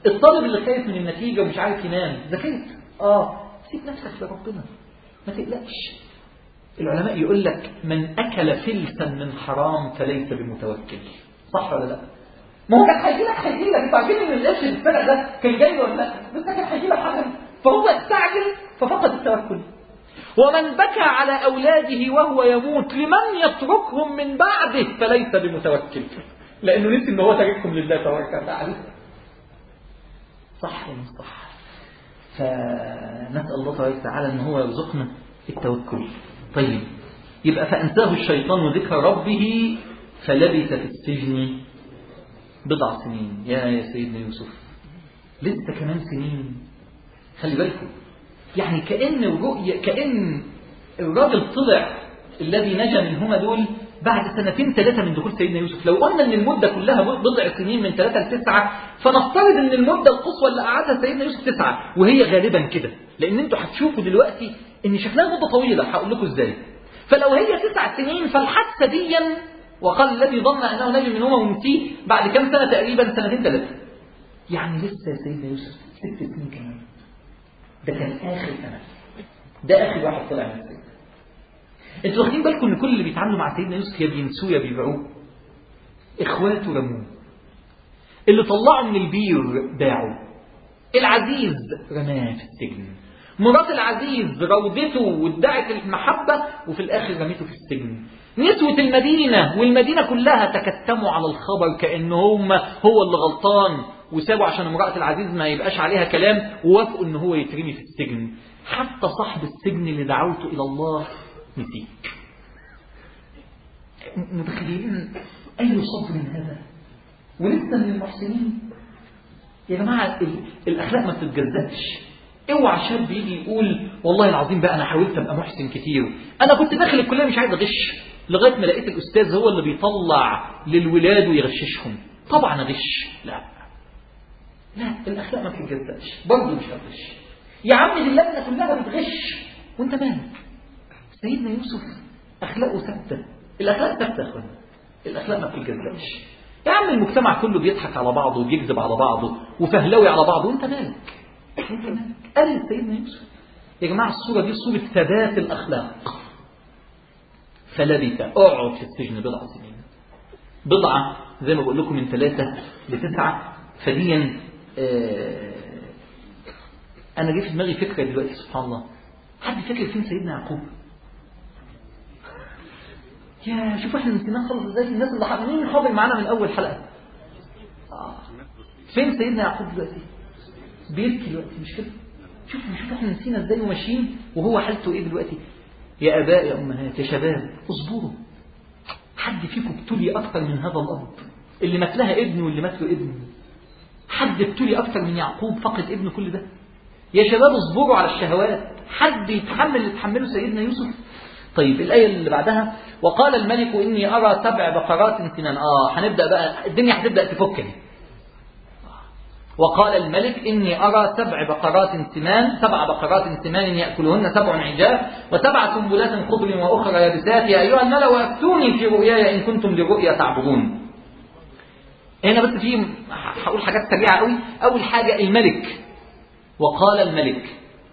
الطالب اللي خايف من النتيجة ومش عارف ينام ذاكرت اه سيب نفسك لربنا ما تقلقش العلماء يقول لك من أكل فلسا من حرام فليس بمتوكل صح ولا لا ما هو كان هيجي لك هيجي لك انتوا عارفين ان القرش اللي اتسرق ده كان جاي ولا لا بس كان هيجي لك حاجه فهو استعجل ففقد التوكل ومن بكى على أولاده وهو يموت لمن يتركهم من بعده فليس بمتوكل لأنه نسي أنه هو تاركهم لله تبارك وتعالى صح ولا صح فنسأل الله تبارك وتعالى أن هو يرزقنا التوكل طيب يبقى فأنساه الشيطان ذكر ربه فلبث في السجن بضع سنين يا يا سيدنا يوسف لسه كمان سنين خلي بالكم يعني كأن الرؤية كأن الراجل طلع الذي نجا منهما دول بعد سنتين ثلاثة من دخول سيدنا يوسف لو قلنا ان المدة كلها بضع سنين من ثلاثة لتسعة فنفترض ان المدة القصوى اللي قعدها سيدنا يوسف تسعة وهي غالبا كده لان انتوا هتشوفوا دلوقتي ان شكلها مدة طويلة هقول لكم ازاي فلو هي تسع سنين فالحادثة دي وقال الذي ظن انه نجم منهما ومسيه بعد كام سنة تقريبا سنتين ثلاثة يعني لسه يا سيدنا يوسف ست سنين كمان ده كان آخر أمل ده آخر واحد طلع من السجن انتوا واخدين بالكم ان كل اللي بيتعاملوا مع سيدنا يوسف يا بينسوه يا بيبيعوه اخواته رموه اللي طلعوا من البير باعوا العزيز رماه في السجن مرات العزيز روضته وادعت المحبة وفي الآخر رميته في السجن نسوة المدينة والمدينة كلها تكتموا على الخبر كأن هم هو اللي غلطان وسابوا عشان امرأة العزيز ما يبقاش عليها كلام ووافقوا ان هو يترمي في السجن حتى صاحب السجن اللي دعوته إلى الله نسيك متخيلين أي صبر هذا ولسه من المحسنين يا جماعة الأخلاق ما بتتجزأش اوعى شاب يجي يقول والله العظيم بقى انا حاولت ابقى محسن كتير انا كنت داخل الكليه مش عايز اغش لغايه ما لقيت الاستاذ هو اللي بيطلع للولاد ويغششهم طبعا اغش لا لا الاخلاق ما بتتجزأش برضه مش هتغش يا عم دي اللجنه كلها بتغش وانت مالك سيدنا يوسف اخلاقه ثابته الاخلاق ثابته يا اخوانا الاخلاق ما بتتجزأش يا عم المجتمع كله بيضحك على بعضه وبيكذب على بعضه وفهلوي على بعضه وانت مالك انت مالك قال سيدنا يوسف يا جماعه الصوره دي صوره ثبات الاخلاق فلبث اقعد في السجن بضع سنين بضعه زي ما بقول لكم من ثلاثه لتسعه فديا آه انا جه في دماغي فكره دلوقتي سبحان الله حد فاكر فين سيدنا يعقوب يا شوف احنا نسيناه خالص ازاي الناس اللي حاضر مين حاضر معانا من اول حلقه آه. فين سيدنا يعقوب دلوقتي بيبكي دلوقتي مش كده شوف شوف احنا نسينا ازاي وماشيين وهو حالته ايه دلوقتي يا اباء يا امهات يا شباب اصبروا حد فيكم ابتلي اكتر من هذا الاب اللي مات لها ابنه واللي مات له ابنه حد ابتلي اكتر من يعقوب فقد ابنه كل ده يا شباب اصبروا على الشهوات حد يتحمل اللي تحمله سيدنا يوسف طيب الآية اللي بعدها وقال الملك إني أرى سبع بقرات سنان آه هنبدأ بقى الدنيا هتبدأ تفك وقال الملك إني أرى سبع بقرات سمان سبع بقرات سمان يأكلهن سبع عجاف وسبع سنبلات خضر وأخرى يابسات يا أيها الملأ وأفتوني في رؤياي إن كنتم لرؤيا تعبدون هنا بس في هقول حاجات سريعة قوي أول حاجة الملك وقال الملك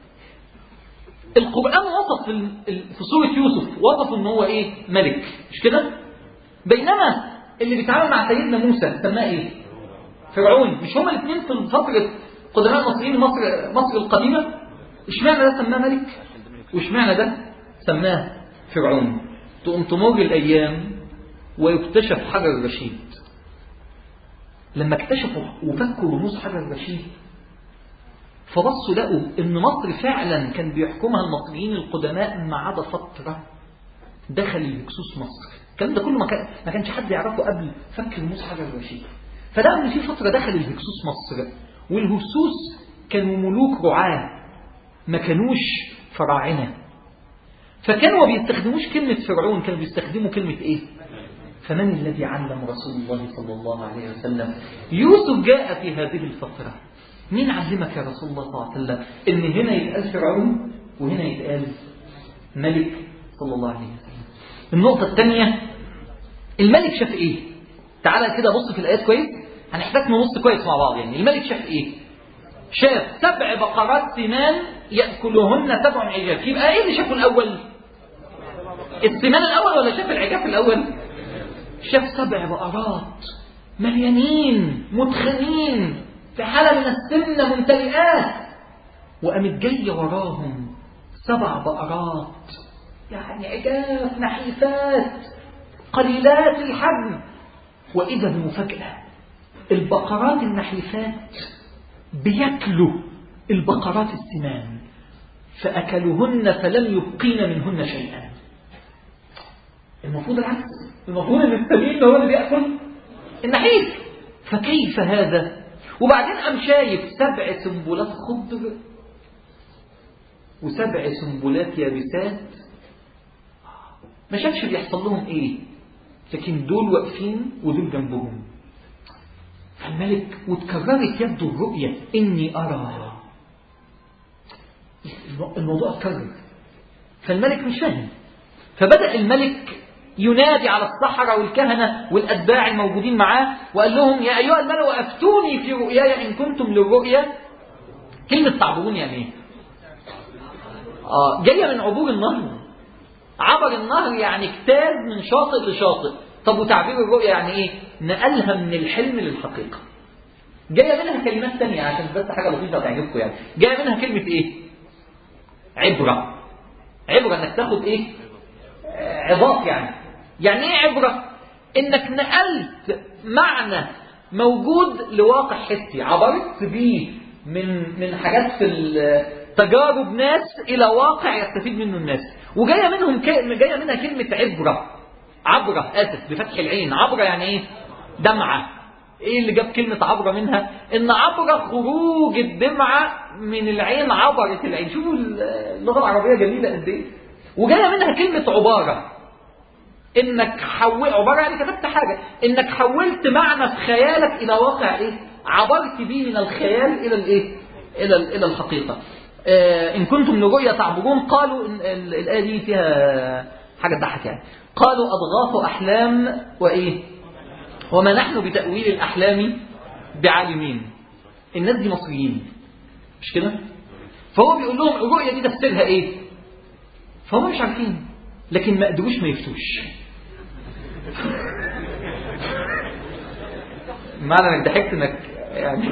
القرآن وصف في سورة يوسف وصف ان هو ايه ملك مش كده بينما اللي بيتعامل مع سيدنا موسى سماه ايه فرعون مش هما الاثنين في فترة قدماء المصريين مصر مصر القديمة اشمعنى ده سماه ملك واشمعنى ده سماه فرعون تقوم تمر الايام ويكتشف حجر رشيد لما اكتشفوا وفكوا رموز حجر رشيد فبصوا لقوا ان مصر فعلا كان بيحكمها المصريين القدماء ما عدا فتره دخل الهكسوس مصر الكلام ده كله ما, كان ما كانش حد يعرفه قبل فك رموز حجر الرشيد فلقوا ان في فتره دخل الهكسوس مصر والهكسوس كانوا ملوك رعاه ما كانوش فراعنه فكانوا ما بيستخدموش كلمه فرعون كانوا بيستخدموا كلمه ايه فمن الذي علم رسول الله صلى الله عليه وسلم يوسف جاء في هذه الفتره مين علمك يا رسول الله صلى الله عليه وسلم ان هنا يتقال فرعون وهنا يتقال ملك صلى الله عليه وسلم النقطة الثانية الملك شاف ايه تعالى كده بص في الآيات كويس هنحتاج نبص كويس مع بعض يعني الملك شاف ايه شاف سبع بقرات سمان ياكلهن سبع عجاف يبقى ايه اللي شافه الاول السمان الاول ولا شاف العجاف الاول شاف سبع بقرات مليانين متخنين في حاله من السمنه ممتلئات وقامت جايه وراهم سبع بقرات يعني عجاف نحيفات قليلات الحجم واذا بمفاجاه البقرات النحيفات بياكلوا البقرات السمان فأكلوهن فلم يبقين منهن شيئا المفروض العكس المفروض ان السمين هو اللي بياكل النحيف فكيف هذا وبعدين قام شايف سبع سنبلات خضر وسبع سنبلات يابسات ما شافش بيحصل لهم ايه لكن دول واقفين ودول جنبهم فالملك وتكررت يبدو الرؤية إني أرى الموضوع اتكرر فالملك مش فاهم فبدأ الملك ينادي على السحرة والكهنة والأتباع الموجودين معاه وقال لهم يا أيها الملأ أفتوني في رؤياي إن كنتم للرؤيا كلمة تعبرون يعني إيه؟ آه جاية من عبور النهر عبر النهر يعني اجتاز من شاطئ لشاطئ طب وتعبير الرؤيا يعني ايه نقلها من الحلم للحقيقة جاية منها كلمات تانية عشان بس حاجة لطيفة تعجبكم يعني جاية منها كلمة ايه عبرة عبرة انك تاخد ايه عظات يعني يعني ايه عبرة انك نقلت معنى موجود لواقع حسي عبرت بيه من من حاجات في تجارب ناس الى واقع يستفيد منه الناس وجايه منهم جايه منها كلمه عبره عبرة آسف بفتح العين عبرة يعني إيه دمعة إيه اللي جاب كلمة عبرة منها إن عبرة خروج الدمعة من العين عبرت العين شوفوا اللغة العربية جميلة قد إيه وجاية منها كلمة عبارة إنك حول عبارة يعني كتبت حاجة إنك حولت معنى في خيالك إلى واقع إيه عبرت بيه من الخيال إلى الإيه إلى إلى الحقيقة آه إن كنتم لرؤيا تعبرون قالوا إن الآية دي فيها حاجة تضحك يعني قالوا أضغاث أحلام وإيه وما نحن بتأويل الأحلام بعالمين الناس دي مصريين مش كده فهو بيقول لهم الرؤية دي تفسيرها إيه فهم مش عارفين لكن ما قدروش ما يفتوش معنى انك ضحكت انك يعني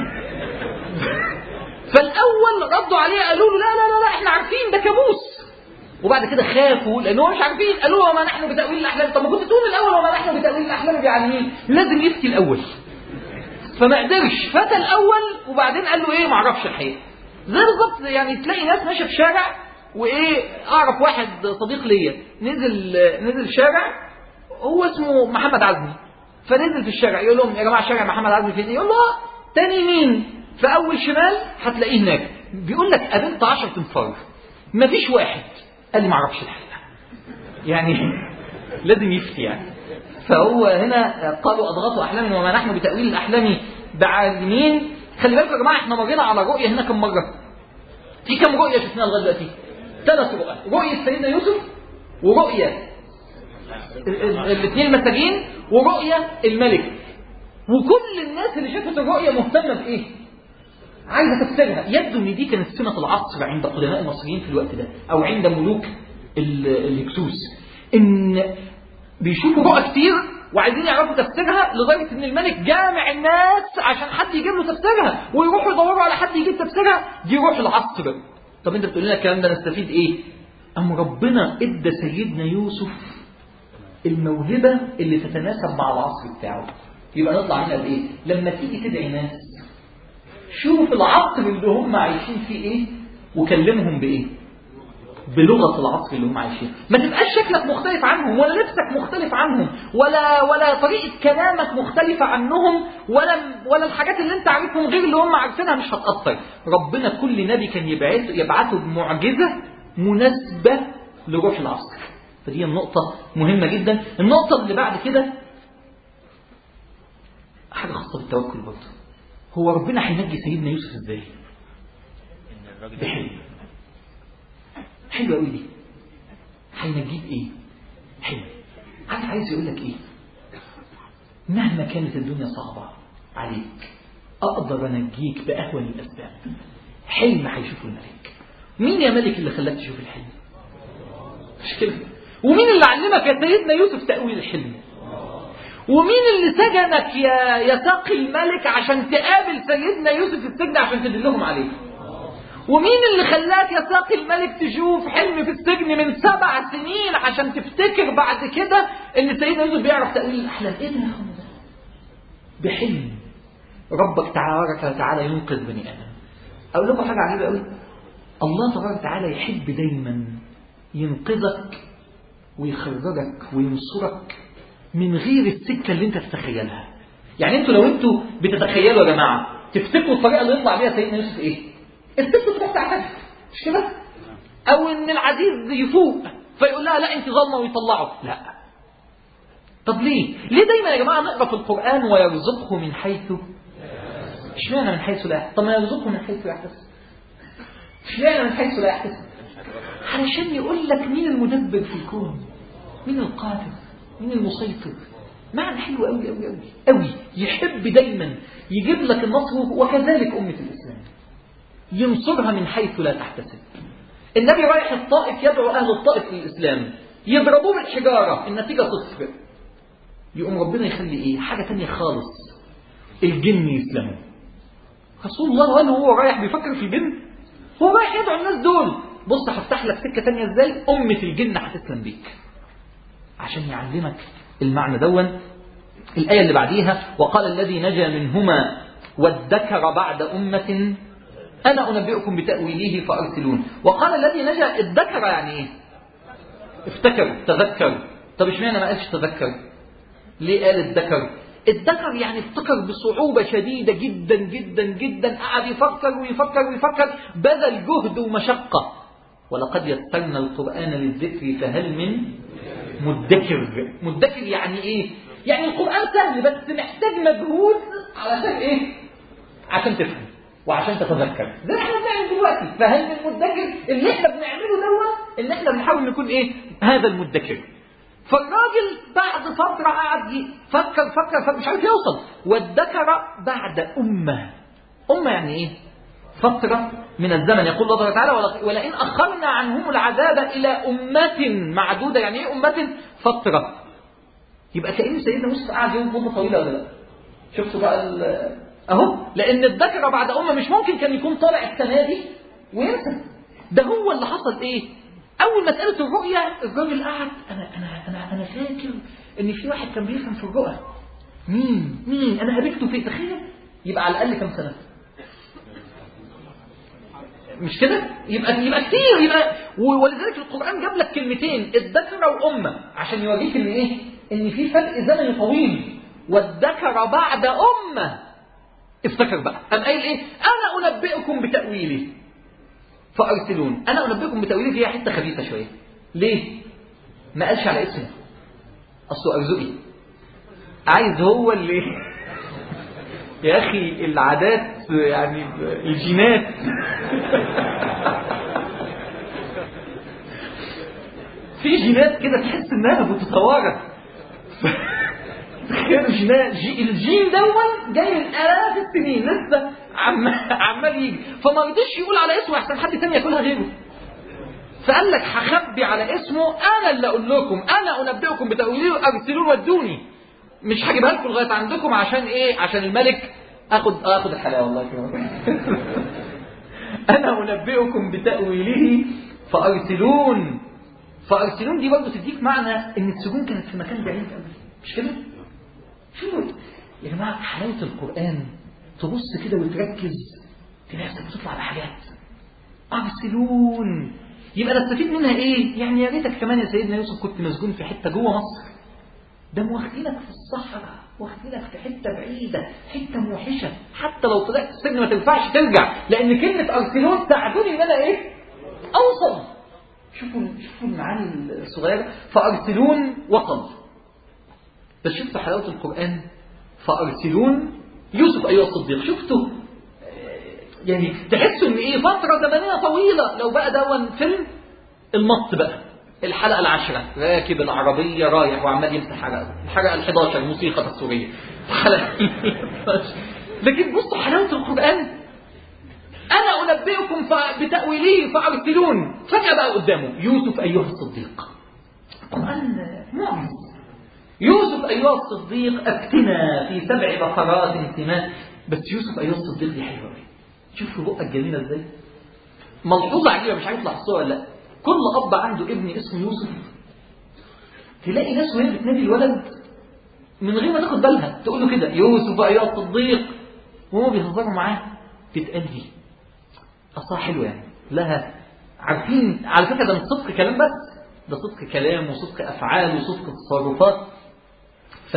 فالاول ردوا عليه قالوا له لا لا لا, لا احنا عارفين ده كابوس وبعد كده خافوا لان هم مش عارفين قالوا وما نحن بتاويل الاحلام طب ما كنت تقول الاول وما نحن بتاويل الاحلام يعني ايه لازم يفتي الاول فما قدرش فتى الاول وبعدين قال له ايه ما اعرفش الحقيقه زي بالظبط يعني تلاقي ناس ماشيه في شارع وايه اعرف واحد صديق ليا نزل نزل شارع هو اسمه محمد عزمي فنزل في الشارع يقول لهم يا جماعه شارع محمد عزمي فين يقول له تاني يمين في اول شمال هتلاقيه هناك بيقول لك قابلت 10 تنفار مفيش واحد قال لي ما اعرفش الحقيقه يعني لازم يفتي يعني فهو هنا قالوا اضغاث احلام وما نحن بتاويل الاحلام بعالمين خلي بالكم يا جماعه احنا مرينا على رؤيه هنا كم مره في كم رؤيه شفناها لغايه دلوقتي ثلاث رؤى رؤيه سيدنا يوسف ورؤيه الاثنين المساجين ورؤيه الملك وكل الناس اللي شافت الرؤيه مهتمه بايه عايزه تفسرها يبدو ان دي كانت سمه العصر عند قدماء المصريين في الوقت ده او عند ملوك الهكسوس ان بيشوفوا رؤى كتير وعايزين يعرفوا تفسيرها لدرجه ان الملك جامع الناس عشان حد يجيب له تفسيرها ويروحوا يدوروا على حد يجيب تفسيرها دي روح العصر طب انت بتقول لنا الكلام ده نستفيد ايه؟ ام ربنا ادى سيدنا يوسف الموهبه اللي تتناسب مع العصر بتاعه يبقى نطلع منها بايه؟ لما تيجي تدعي ناس شوف العصر اللي هم عايشين فيه ايه وكلمهم بايه بلغة العصر اللي هم عايشين ما تبقاش شكلك مختلف عنهم ولا لبسك مختلف عنهم ولا ولا طريقة كلامك مختلفة عنهم ولا ولا الحاجات اللي انت عارفهم غير اللي هم عارفينها مش هتأثر ربنا كل نبي كان يبعث يبعثه بمعجزة مناسبة لروح العصر فدي النقطة مهمة جدا النقطة اللي بعد كده حاجة خاصة بالتوكل برضه هو ربنا هينجي سيدنا يوسف ازاي؟ بحلم حلوة قوي دي هينجيه بايه؟ حلم عارف عايز يقول لك ايه؟ مهما كانت الدنيا صعبة عليك أقدر أنجيك بأهون الأسباب حلم هيشوفه الملك مين يا ملك اللي خلاك تشوف الحلم مش كده ومين اللي علمك يا سيدنا يوسف تأويل الحلم ومين اللي سجنك يا يا ساقي الملك عشان تقابل سيدنا يوسف في السجن عشان تدلهم عليه ومين اللي خلاك يا ساقي الملك تشوف حلم في السجن من سبع سنين عشان تفتكر بعد كده ان سيدنا يوسف بيعرف تأويل الأحلام ايه ده يا اخوانا ده بحلم ربك تبارك وتعالى ينقذ بني آدم أقول لكم حاجة عجيبة قوي الله تبارك وتعالى يحب دايما ينقذك ويخرجك وينصرك من غير السكة اللي انت تتخيلها يعني انتوا لو انتوا بتتخيلوا يا جماعة تفتكروا الطريقة اللي يطلع بيها سيدنا يوسف ايه الست تروح تعتذر مش كده او ان العزيز يفوق فيقول لها لا انت ظلمه ويطلعه لا طب ليه ليه دايما يا جماعة نقرأ في القرآن ويرزقه من حيث اشمعنى من حيث لا يحتسب طب ما يرزقه من حيث لا يحتسب اشمعنى من حيث لا يحتسب علشان يقول لك مين المدبر في الكون مين القادر مين المسيطر معنى حلو قوي قوي قوي قوي يحب دايما يجيب لك النصر وكذلك أمة الإسلام ينصرها من حيث لا تحتسب النبي رايح الطائف يدعو أهل الطائف للإسلام يضربوه بالحجارة النتيجة صفر يقوم ربنا يخلي إيه حاجة تانية خالص الجن يسلموا رسول الله قال هو رايح بيفكر في الجن هو رايح يدعو الناس دول بص هفتح لك سكة تانية ازاي أمة الجن هتسلم بيك عشان يعلمك المعنى دون الآية اللي بعديها وقال الذي نجا منهما وادكر بعد أمة أنا أنبئكم بتأويله فأرسلون وقال الذي نجا ادكر يعني إيه افتكر تذكر طب اشمعنى ما قالش تذكر ليه قال ادكر الذكر يعني افتكر بصعوبة شديدة جدا جدا جدا قعد يفكر ويفكر ويفكر بذل جهد ومشقة ولقد يسرنا القرآن للذكر فهل من مدكر مدكر يعني ايه يعني القرآن سهل بس محتاج مجهود علشان ايه عشان تفهم وعشان تتذكر زي احنا بنعمل دلوقتي فهل من مدكر اللي احنا بنعمله دوت ان احنا بنحاول نكون ايه هذا المدكر فالراجل بعد فترة قعد يفكر فكر فكر مش عارف يوصل وادكر بعد أمة أمة يعني إيه؟ فترة من الزمن يقول الله تعالى ولئن أخرنا عنهم العذاب إلى أمة معدودة يعني إيه أمة؟ فترة يبقى كأن سيدنا موسى قعد يوم مدة طويلة ولا لا؟ شفتوا بقى أهو لأن الذكر بعد أمة مش ممكن كان يكون طالع السنة دي وينسى ده هو اللي حصل إيه؟ أول مسألة الرؤية الراجل قعد أنا أنا أنا أنا فاكر إن في واحد كان بيفهم في الرؤى مين مين أنا قابلته في تخيل يبقى على الأقل كم سنة مش كده يبقى يبقى كتير يبقى ولذلك القرآن جاب لك كلمتين الذكر وأمة عشان يوريك إن إيه إن في فرق زمني طويل والذكر بعد أمة افتكر بقى قام قايل إيه أنا أنبئكم بتأويله فأرسلون أنا أنبئكم بتأويله فيها حتة خبيثة شوية ليه؟ ما قالش على اسمه أصله أرزقي عايز هو اللي يا أخي العادات يعني الجينات في جينات كده تحس انها متطوره تخيل جينات جي الجين دون جاي من الاف السنين لسه عمال عمال يجي فما رضيش يقول على اسمه احسن حد تاني ياكلها غيره فقال لك هخبي على اسمه انا اللي اقول لكم انا انبئكم بتاويله ارسلون ودوني مش هجيبها لكم لغايه عندكم عشان ايه عشان الملك اخد اخد الحلاوه والله كده انا انبئكم بتاويله فارسلون فارسلون دي برضه تديك معنى ان السجون كانت في مكان بعيد قوي مش كده شوفوا يا جماعه حلاوه القران تبص كده وتركز تلاقي نفسك بتطلع بحاجات ارسلون يبقى نستفيد منها ايه يعني يا ريتك كمان يا سيدنا يوسف كنت مسجون في حته جوه مصر ده واخدينك في الصحراء واخدينك في حته بعيده حته موحشه حتى لو طلعت السجن ما تنفعش ترجع لان كلمه ارسلون ساعدوني ان انا ايه اوصل شوفوا شوفوا المعاني الصغيره فارسلون وصل بس شفتوا حلاوه القران فارسلون يوسف ايها الصديق شفتوا يعني تحسوا ان ايه فتره زمنيه طويله لو بقى دون فيلم المط بقى الحلقه العاشره راكب العربيه رايح وعمال يمسح حلقه الحلقه ال11 موسيقى تصويريه لكن بصوا حلاوة القرآن أنا أنبئكم بتأويله فأرسلون فجأة بقى قدامه يوسف أيها الصديق القرآن معجز يوسف أيها الصديق أفتنا في سبع بقرات سمان بس يوسف أيها الصديق دي حلوة أوي شوفوا بقى الجميلة إزاي ملحوظة عجيبة مش عارف لاحظوها ولا لا كل أب عنده ابن اسمه يوسف تلاقي ناس وهي بتنادي الولد من غير ما تاخد بالها تقول له كده يوسف أيها الصديق وهم بيهزروا معاه تتقال دي أصلا حلوة يعني لها عارفين على فكرة ده مش صدق كلام بس ده صدق كلام وصدق أفعال وصدق تصرفات ف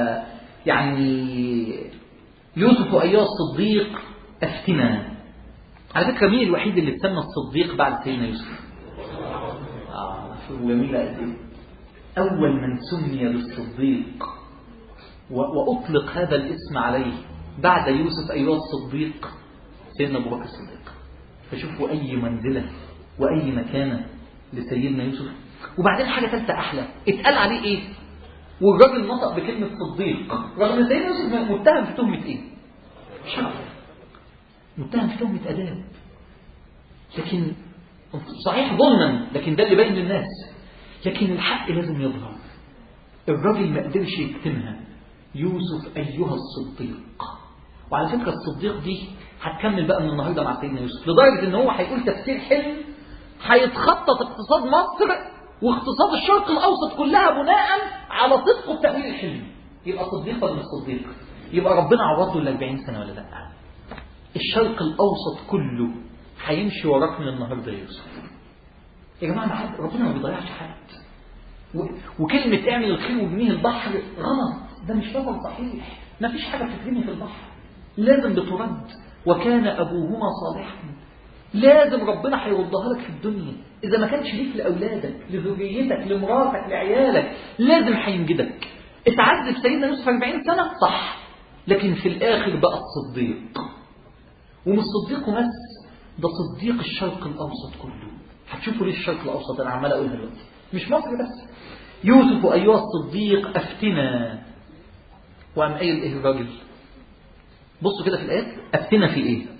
يعني يوسف أيها الصديق أفتنا على فكرة مين الوحيد اللي اتسمى الصديق بعد سيدنا يوسف آه شوفوا جميلة قد إيه أول من سمي بالصديق وأطلق هذا الاسم عليه بعد يوسف أيها الصديق سيدنا أبو بكر الصديق فشوفوا أي منزلة وأي مكانة لسيدنا يوسف وبعدين حاجة ثالثة أحلى اتقال عليه إيه والراجل نطق بكلمة صديق رغم ان سيدنا يوسف متهم في تهمة إيه شرف متهم في تهمة أداب لكن صحيح ظلما لكن ده اللي باين للناس لكن الحق لازم يظهر الراجل ما قدرش يكتمها يوسف أيها الصديق وعلى فكرة الصديق دي هتكمل بقى من النهارده مع سيدنا يوسف لدرجة ان هو هيقول تفسير حلم هيتخطط اقتصاد مصر واقتصاد الشرق الاوسط كلها بناء على صدقه في تأويل الحلم يبقى صديق ولا مش صديق يبقى ربنا عوضه ال 40 سنة ولا لا الشرق الاوسط كله هيمشي وراك من النهارده يا يوسف يا جماعة ما حد ربنا ما بيضيعش حد وكلمة اعمل الخير وابنيه البحر غلط ده مش مثل صحيح ما فيش حاجة بتترمي في البحر لازم بترد وكان أبوهما صالحا لازم ربنا هيردها لك في الدنيا إذا ما كانش ليك لأولادك لذريتك لمراتك لعيالك لازم هينجدك اتعذب سيدنا يوسف 40 سنة صح لكن في الآخر بقى الصديق ومش صديق بس ده صديق الشرق الأوسط كله هتشوفوا ليه الشرق الأوسط أنا عمال أقولها دلوقتي مش مصر بس يوسف أيها الصديق أفتنا وقام قايل إيه الراجل بصوا كده في الآيات أفتنا في إيه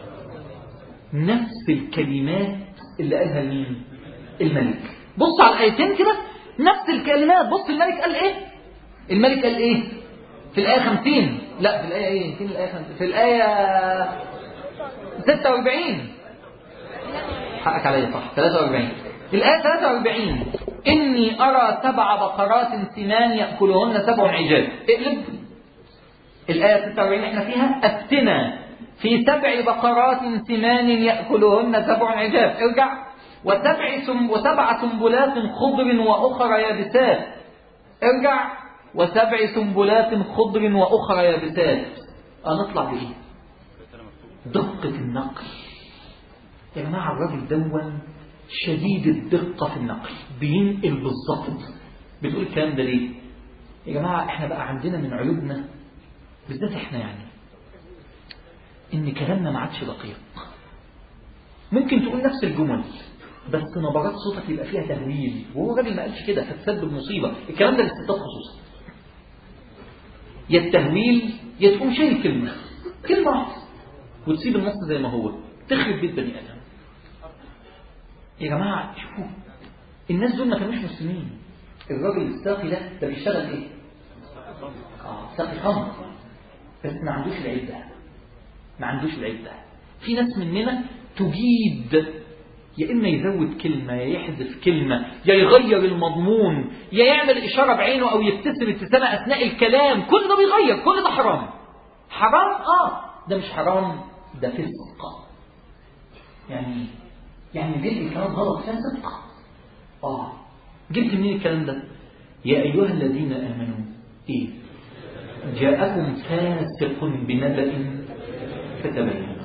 نفس الكلمات اللي قالها مين الملك بص على الآيتين كده نفس الكلمات بص الملك قال إيه الملك قال إيه في الآية 50 لا في الآية إيه فين الآية 50 في الآية 46 حقك عليا صح 43 الآية 43 إني أرى سبع بقرات سمان يأكلهن سبع عجاف اقلب الآية 46 احنا فيها أفتنا في سبع بقرات سمان يأكلهن سبع عجاف ارجع وسبع سم وسبع سنبلات خضر وأخرى يابسات ارجع وسبع سنبلات خضر وأخرى يابسات هنطلع بإيه؟ دقة النقل يا جماعة الراجل دون شديد الدقة في النقل بينقل بالظبط بتقول الكلام ده ليه؟ يا جماعة احنا بقى عندنا من عيوبنا بالذات احنا يعني ان كلامنا ما عادش دقيق ممكن تقول نفس الجمل بس نبرات صوتك يبقى فيها تهويل وهو راجل ما قالش كده فتسبب مصيبة الكلام ده للستات خصوصا يا التهويل يا تقوم شايل كلمة كلمة واحدة وتسيب النص زي ما هو تخرب بيت بني آدم يا جماعة شوفوا الناس دول ما كانوش مسلمين الراجل الساقي ده ده بيشتغل ايه؟ اه ساقي خمر بس ما عندوش العيب ده ما عندوش العيب ده في ناس مننا تجيد يا إما يزود كلمة يا يحذف كلمة يا يغير المضمون يا يعمل إشارة بعينه أو يبتسم ابتسامة أثناء الكلام كل ده بيغير كل ده حرام حرام آه ده مش حرام ده فسق يعني يعني بيدي الكلام غلط فاسق آه جبت منين الكلام ده يا أيها الذين آمنوا إيه جاءكم فاسق بنبأ فتبينوا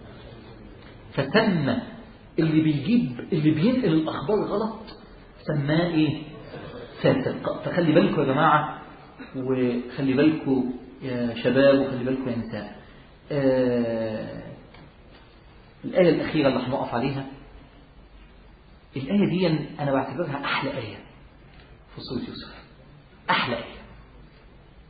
فسمى اللي بيجيب اللي بينقل الأخبار غلط سماه إيه فاسق فخلي بالكم يا جماعة وخلي بالكم يا شباب وخلي بالكم يا نساء آه الآية الأخيرة اللي هنقف عليها الآية دي أنا بعتبرها أحلى آية في سورة يوسف أحلى آية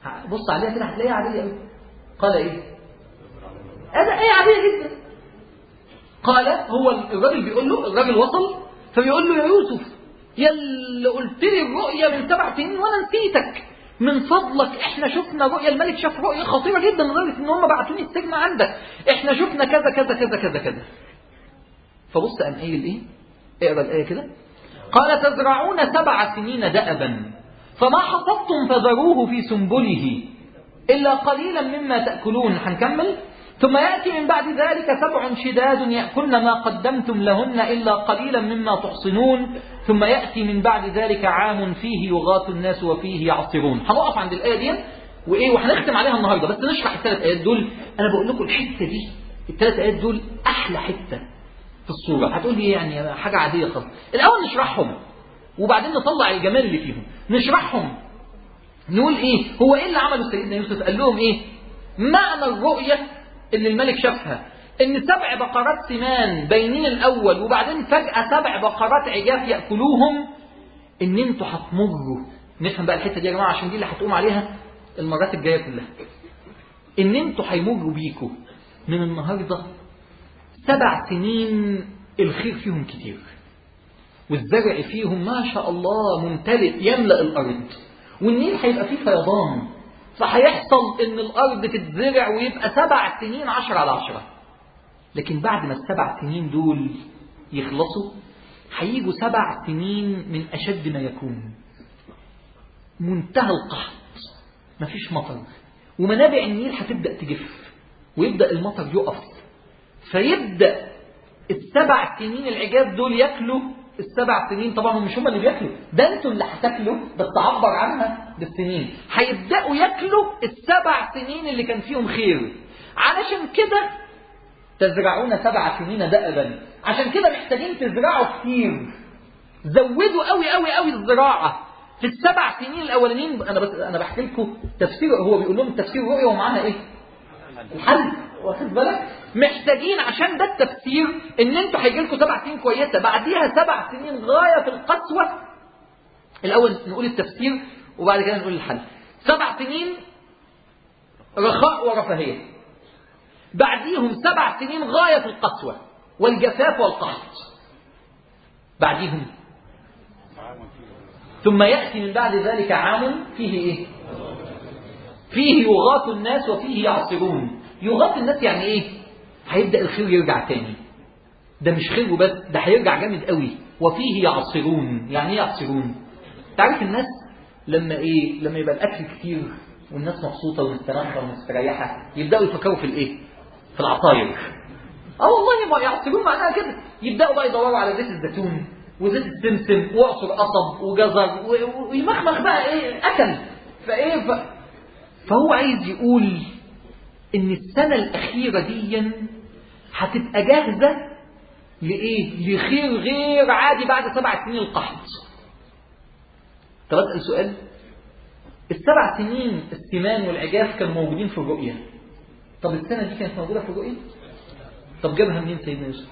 بص عليها كده هتلاقيها عادية قوي قال ايه هذا ايه عادية جدا قال هو الراجل بيقول له الراجل وصل فبيقول له يا يوسف يا اللي قلت لي الرؤيا من سبع سنين وانا نسيتك من فضلك احنا شفنا رؤيا الملك شاف رؤيا خطيره جدا لدرجه ان هم بعتوني السجن عندك احنا شفنا كذا كذا كذا كذا كذا فبص قام قايل ايه اقرا الايه كده قال تزرعون سبع سنين دأبا فما حصدتم فذروه في سنبله إلا قليلا مما تأكلون هنكمل ثم يأتي من بعد ذلك سبع شداد يأكلن ما قدمتم لهن إلا قليلا مما تحصنون ثم يأتي من بعد ذلك عام فيه يغاث الناس وفيه يعصرون هنقف عند الآية دي وإيه وهنختم عليها النهاردة بس نشرح الثلاث آيات دول أنا بقول لكم الحتة دي الثلاث آيات دول أحلى حتة في الصورة هتقول لي يعني حاجة عادية خالص الأول نشرحهم وبعدين نطلع الجمال اللي فيهم نشرحهم نقول إيه هو إيه اللي عمله سيدنا يوسف قال لهم إيه معنى الرؤية اللي الملك شافها ان سبع بقرات سمان باينين الاول وبعدين فجأة سبع بقرات عجاف يأكلوهم ان انتوا هتمروا نفهم بقى الحتة دي يا جماعة عشان دي اللي هتقوم عليها المرات الجاية كلها ان انتوا هيمروا بيكوا من النهاردة سبع سنين الخير فيهم كتير والزرع فيهم ما شاء الله ممتلئ يملأ الأرض والنيل هيبقى فيه فيضان فهيحصل ان الارض تتزرع ويبقى سبع سنين عشرة على عشرة لكن بعد ما السبع سنين دول يخلصوا هيجوا سبع سنين من اشد ما يكون منتهى القحط مفيش مطر ومنابع النيل هتبدا تجف ويبدا المطر يقف فيبدا السبع سنين العجاز دول ياكلوا السبع سنين طبعا مش هم اللي بياكلوا ده انتوا اللي هتاكلوا بس تعبر عنها بالسنين هيبداوا ياكلوا السبع سنين اللي كان فيهم خير علشان كده تزرعون سبع سنين دأبا عشان كده محتاجين تزرعوا كتير زودوا قوي قوي قوي الزراعه في السبع سنين الاولانيين انا بس انا بحكي لكم تفسير هو بيقول لهم تفسير رؤيه ومعاها ايه؟ الحل واخد بالك؟ محتاجين عشان ده التفسير ان انتوا هيجي لكم سبع سنين كويسه بعديها سبع سنين غايه في القسوه الاول نقول التفسير وبعد كده نقول الحل سبع سنين رخاء ورفاهيه بعديهم سبع سنين غايه في القسوه والجفاف والقحط بعديهم ثم ياتي من بعد ذلك عام فيه ايه فيه يغاث الناس وفيه يعصرون يغاث الناس يعني ايه هيبدا الخير يرجع تاني ده مش خير وبس ده هيرجع جامد قوي وفيه يعصرون يعني ايه يعصرون تعرف الناس لما ايه لما يبقى الاكل كتير والناس مبسوطه ومستريحه ومستريحه يبداوا يفكروا في الايه في العصاير اه والله ما يعصرون معناها كده يبداوا بقى يدوروا على زيت الزيتون وزيت السمسم واعصر قصب وجزر ويمخمخ بقى ايه اكل فايه ف... فهو عايز يقول ان السنة الأخيرة دي هتبقى جاهزة لإيه؟ لخير غير عادي بعد سبع سنين القحط. طب أسأل سؤال السبع سنين السمان والعجاف كانوا موجودين في الرؤية. طب السنة دي كانت موجودة في الرؤية؟ طب جابها منين سيدنا يوسف؟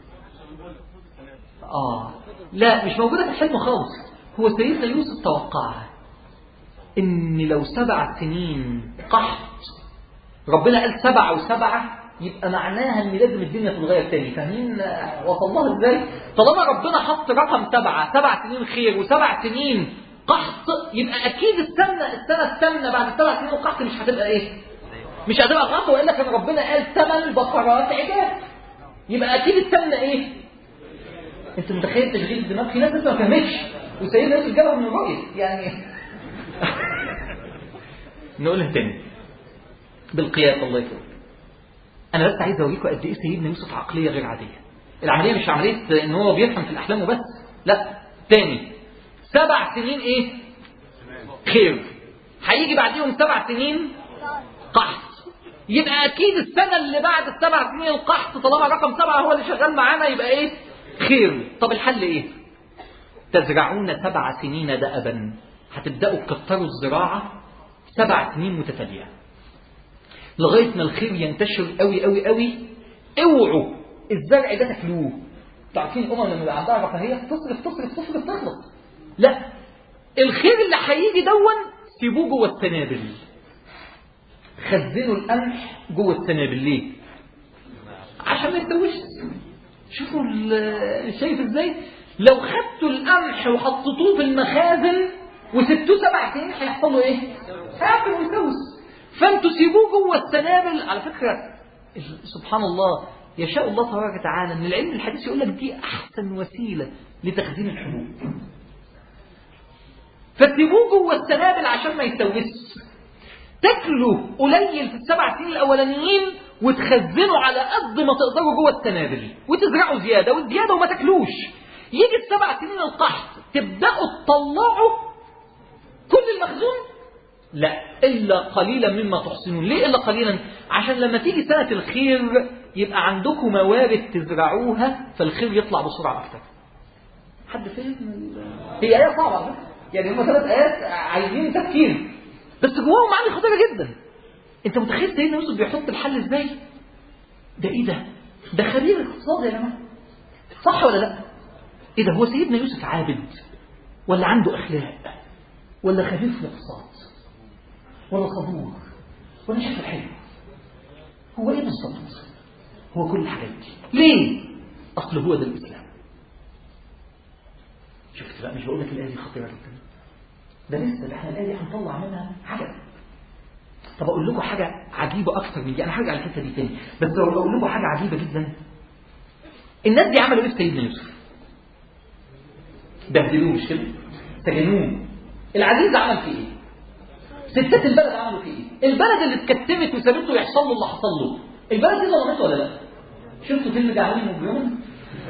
آه لا مش موجودة في الحلم خالص. هو سيدنا يوسف توقعها. إن لو سبع سنين قحط ربنا قال سبعة وسبعة يبقى معناها ان لازم الدنيا تتغير تاني فاهمين وصل لها ازاي طالما ربنا حط رقم سبعة سبع سنين خير وسبع سنين قحط يبقى اكيد السنة السنة الثامنة بعد السبع سنين القحط مش هتبقى ايه مش هتبقى قحط والا كان ربنا قال ثمان بقرات عجاف يبقى اكيد السنة ايه انت متخيل تشغيل الدماغ في ناس لسه ما فهمتش وسيدنا يوسف جابها من الرؤية يعني نقولها تاني بالقياس الله يكرمك انا بس عايز اوريكم قد ايه سيدنا يوسف عقليه غير عاديه العمليه مش عمليه ان هو بيفهم في الاحلام وبس لا تاني سبع سنين ايه خير هيجي بعديهم سبع سنين قحط يبقى اكيد السنه اللي بعد السبع سنين القحط طالما رقم سبعه هو اللي شغال معانا يبقى ايه خير طب الحل ايه تزرعون سبع سنين دأبا هتبداوا تكتروا الزراعه سبع سنين متتاليه لغايه ما الخير ينتشر قوي قوي قوي اوعوا الزرع ده تاكلوه عارفين الامم لما يبقى عندها رفاهيه تصرف تصرف تصرف تخلص لا الخير اللي هيجي دون سيبوه جوه السنابل خزنوا القمح جوه السنابل ليه عشان ما يتوش شوفوا شايف ازاي لو خدتوا القمح وحطيتوه في المخازن وسبتوه سبع سنين هيحصل له ايه؟ هيعفن ويتوس فانتوا سيبوه جوه السنابل على فكره سبحان الله يشاء الله تبارك وتعالى ان العلم الحديث يقول لك دي احسن وسيله لتخزين الحبوب فتسيبوه جوه السنابل عشان ما يتوسش تاكلوا قليل في السبع سنين الاولانيين وتخزنوا على قد ما تقدروا جوه السنابل وتزرعوا زياده والزياده وما تاكلوش يجي السبع سنين القحط تبداوا تطلعوا كل المخزون لا الا قليلا مما تحصنون ليه الا قليلا عشان لما تيجي سنه الخير يبقى عندكم موارد تزرعوها فالخير يطلع بسرعه اكتر حد فهم هي ايه صعبه يعني هم ثلاث ايات عايزين تفكير بس جواهم معاني خطيره جدا انت متخيل سيدنا يوسف بيحط الحل ازاي ده ايه ده ده خبير اقتصاد يا جماعه صح ولا لا ايه ده هو سيدنا يوسف عابد ولا عنده اخلاق ولا خبير في الاقتصاد ولا صبور ولا شكله حلو هو ايه بالظبط هو كل الحاجات دي ليه اصل هو ده الاسلام شفت بقى مش بقول لك الايه دي خطيره جدا ده لسه ده احنا الايه دي هنطلع منها حاجه طب اقول لكم حاجه عجيبه اكتر من دي انا هرجع للحته دي تاني بس لو اقول لكم حاجه عجيبه جدا الناس دي عملوا ايه في سيدنا يوسف بهدلوه مش كده سجنوه العزيز عمل فيه ايه ستات البلد عملوا فيه ايه البلد اللي اتكتمت وسابته يحصل له اللي حصل له البلد دي ظلمته ولا لا شفتوا فيلم جعلين مجرم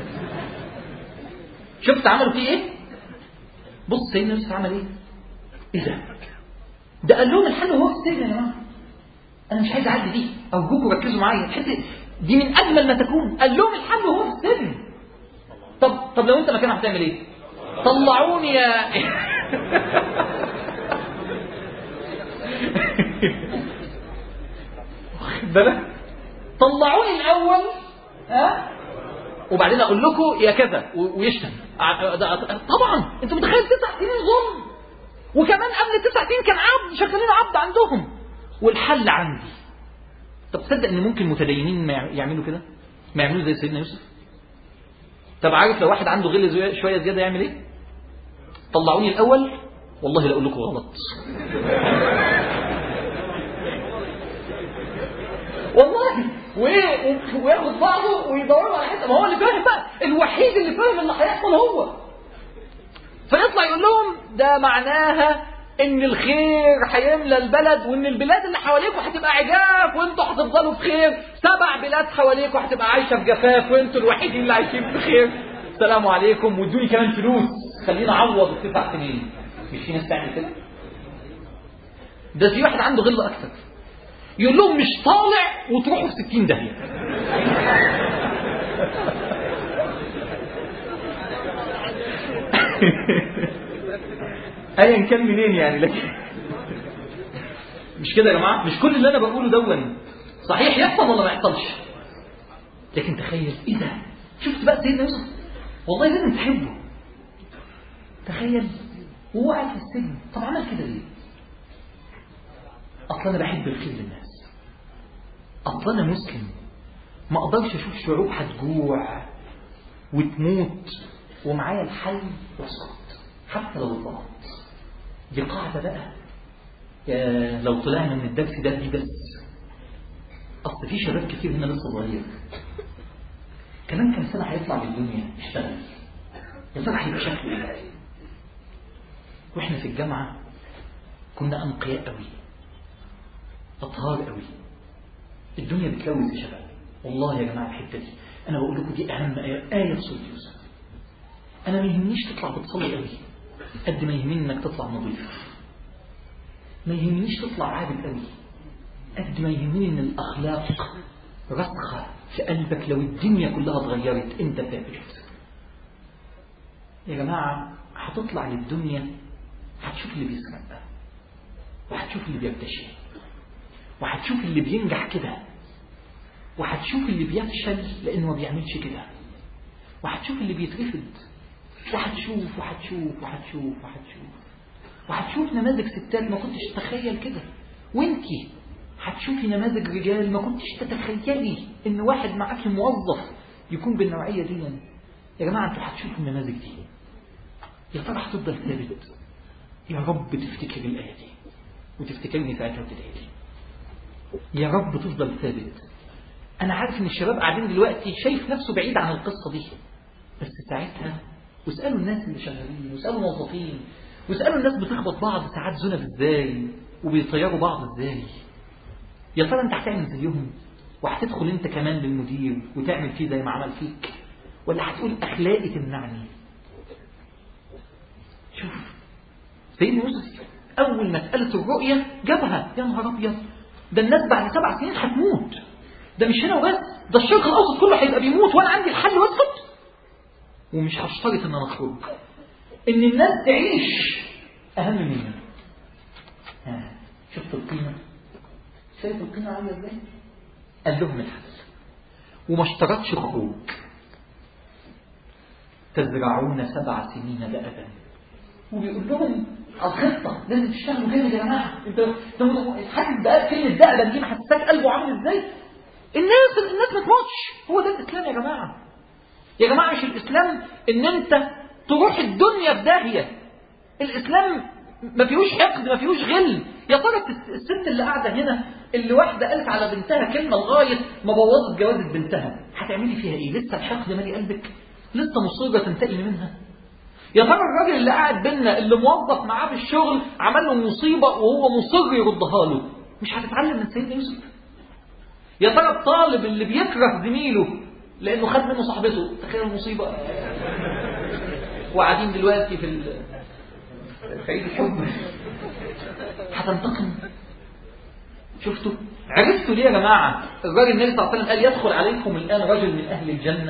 شفت عملوا فيه ايه بص سيدنا يوسف عمل ايه ايه ده ده قال لهم الحل وهو في السجن يا جماعه انا مش عايز اعدي دي ارجوكم ركزوا معايا الحته دي من اجمل ما تكون قال لهم الحل وهو في السجن طب طب لو انت مكانه هتعمل ايه طلعوني يا واخد بالك طلعوني الاول ها وبعدين اقول لكم يا كذا ويشتم طبعا انت متخيل تسع سنين ظلم وكمان قبل تسع سنين كان عبد شغالين عبد عندهم والحل عندي طب تصدق ان ممكن متدينين ما يعملوا كده ما يعملوا زي سيدنا يوسف طب عارف لو واحد عنده غل شويه زياده يعمل ايه طلعوني الاول والله لا اقول لكم غلط والله وياخد بعضه ويدوروا على حته ما هو اللي فاهم بقى الوحيد اللي فاهم اللي هيحصل هو فيطلع يقول لهم ده معناها ان الخير هيملى البلد وان البلاد اللي حواليكم هتبقى عجاف وانتوا هتفضلوا في خير سبع بلاد حواليكم هتبقى عايشه في جفاف وانتوا الوحيدين اللي عايشين في خير السلام عليكم وادوني كمان فلوس خلينا اعوض التسع سنين مش في ناس تعمل كده ده في واحد عنده غل اكتر يقول لهم مش طالع وتروحوا في 60 داهيه ايا كان منين يعني لكن مش كده يا جماعه مش كل اللي انا بقوله دون صحيح يحصل ولا ما يحصلش لكن تخيل ايه ده شفت بقى سيدنا يوسف والله لازم تحبه تخيل وهو قاعد في السجن طب عمل كده ليه اصلا انا بحب الخير للناس اصلا انا مسلم ما اقدرش اشوف شعوب هتجوع وتموت ومعايا الحل واسكت حتى لو اتظلمت دي قاعدة بقى يا لو طلعنا من الدرس ده دي بس أصل في شباب كتير هنا لسه صغير كمان كم سنة هيطلع من الدنيا يشتغل يا ترى هيبقى شكله ايه؟ واحنا في الجامعة كنا أنقياء قوي أطهار قوي الدنيا بتلوث يا شباب والله يا جماعة الحتة دي أنا بقول لكم دي أهم آية آية في سورة يوسف أنا ما يهمنيش تطلع بتصلي قوي قد ما يهمني إنك تطلع نظيف ما يهمنيش تطلع عابد قوي قد ما يهمني إن الأخلاق رسخة في قلبك لو الدنيا كلها اتغيرت أنت ثابت يا جماعة هتطلع للدنيا هتشوف اللي بيسرق وهتشوف اللي بيرتشي وهتشوف اللي بينجح كده وهتشوف اللي بيفشل لأنه ما بيعملش كده وهتشوف اللي بيترفض وهتشوف وهتشوف وهتشوف وهتشوف وهتشوف نماذج ستات ما كنتش تتخيل كده وانتي هتشوفي نماذج رجال ما كنتش تتخيلي ان واحد معاكي موظف يكون بالنوعية دي يا جماعة انتوا هتشوفوا النماذج دي يا ترى هتفضل ثابت يا رب تفتكر الآية دي وتفتكرني ساعتها وتدعي لي يا رب تفضل ثابت أنا عارف إن الشباب قاعدين دلوقتي شايف نفسه بعيد عن القصة دي بس ساعتها واسألوا الناس اللي شغالين واسألوا الموظفين واسألوا الناس بتخبط بعض ساعات زنب ازاي وبيطيروا بعض ازاي يا ترى انت هتعمل زيهم وهتدخل انت كمان للمدير وتعمل فيه زي ما عمل فيك ولا هتقول اخلاقي تمنعني شوف سيدنا يوسف اول مسألة الرؤية جابها يا نهار ابيض ده الناس بعد سبع سنين هتموت ده مش هنا وبس ده الشرق الاوسط كله هيبقى بيموت وانا عندي الحل واسكت ومش هشترط ان انا اخرج ان الناس تعيش اهم مني ها شفت القيمة شايف القيمة عاملة ازاي قال لهم الحل وما اشترطش خروج تزرعون سبع سنين دأبا وبيقول لهم الخطة لازم تشتغلوا جامد يا جماعة انت حاسس بقى كلمة دأبا دي محسساك قلبه عامل ازاي الناس الناس ما تموتش هو ده الاسلام يا جماعة يا جماعة مش الاسلام ان انت تروح الدنيا في داهية الاسلام ما فيهوش حقد ما فيهوش غل يا ترى الست اللي قاعدة هنا اللي واحدة قالت على بنتها كلمة لغاية ما بوظت جوازة بنتها هتعملي فيها ايه لسه الحقد مالي قلبك لسه مصيبة تنتقمي منها يا ترى الراجل اللي قاعد بينا اللي موظف معاه في الشغل عمل له مصيبة وهو مصر يردها له مش هتتعلم من سيدنا يوسف يا ترى الطالب اللي بيكره زميله لانه خد منه صاحبته تخيل المصيبة وقاعدين دلوقتي في في عيد الحب هتنتقم شفتوا عرفتوا ليه يا جماعة الراجل النبي صلى الله عليه وسلم قال يدخل عليكم الآن رجل من أهل الجنة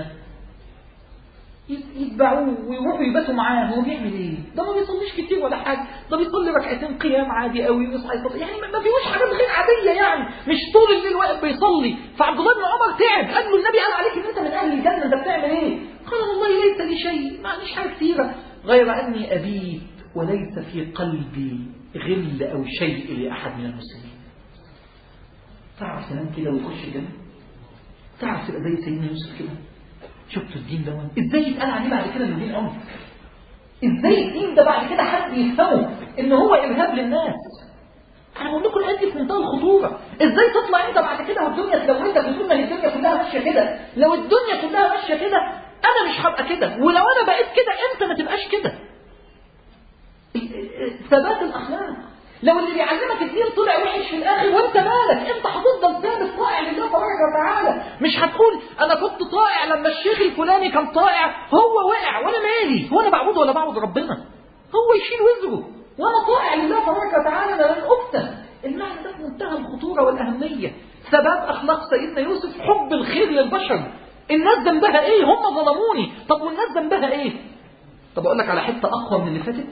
يتبعوه ويروحوا يباتوا معاه هو بيعمل ايه؟ ده ما بيصليش كتير ولا حاجه، ده بيصلي ركعتين قيام عادي قوي ويصحى يصلي، يعني ما فيهوش حاجات غير عاديه يعني، مش طول الليل واقف بيصلي، فعبد الله بن عمر تعب، قال له النبي قال عليك ان انت من اهل الجنه، انت بتعمل ايه؟ قال والله ليس لي شيء، ما عنديش حاجه كتيره، غير اني ابيت وليس في قلبي غل او شيء لاحد من المسلمين. تعرف تنام كده وتخش الجنه؟ تعرف تبقى زي سيدنا يوسف كده؟ شفتوا الدين ده ازاي يتقال عليه بعد كده انه دين امر ازاي الدين ده بعد كده حد يفهمه ان هو ارهاب للناس انا بقول لكم الآن في منتهى الخطوره ازاي تطلع انت بعد كده والدنيا تلوثك وتقول ما الدنيا كلها ماشيه كده لو الدنيا كلها ماشيه كده انا مش هبقى كده ولو انا بقيت كده انت ما تبقاش كده ثبات الاخلاق لو اللي بيعلمك الدين طلع وحش في الاخر وانت مالك انت هتفضل ثابت طائع لله تبارك وتعالى مش هتقول انا كنت طائع لما الشيخ الفلاني كان طائع هو وقع وانا مالي هو انا بعبده ولا بعبد ربنا هو يشيل وزره وانا طائع لله تبارك وتعالى انا لن افتن المعنى ده في منتهى الخطوره والاهميه ثبات اخلاق سيدنا يوسف حب الخير للبشر الناس ذنبها ايه هم ظلموني طب والناس ذنبها ايه طب اقول لك على حته اقوى من اللي فاتت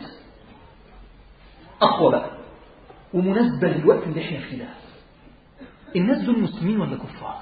اقوى بقى ومناسبة للوقت اللي احنا فيه ده الناس دول مسلمين ولا كفار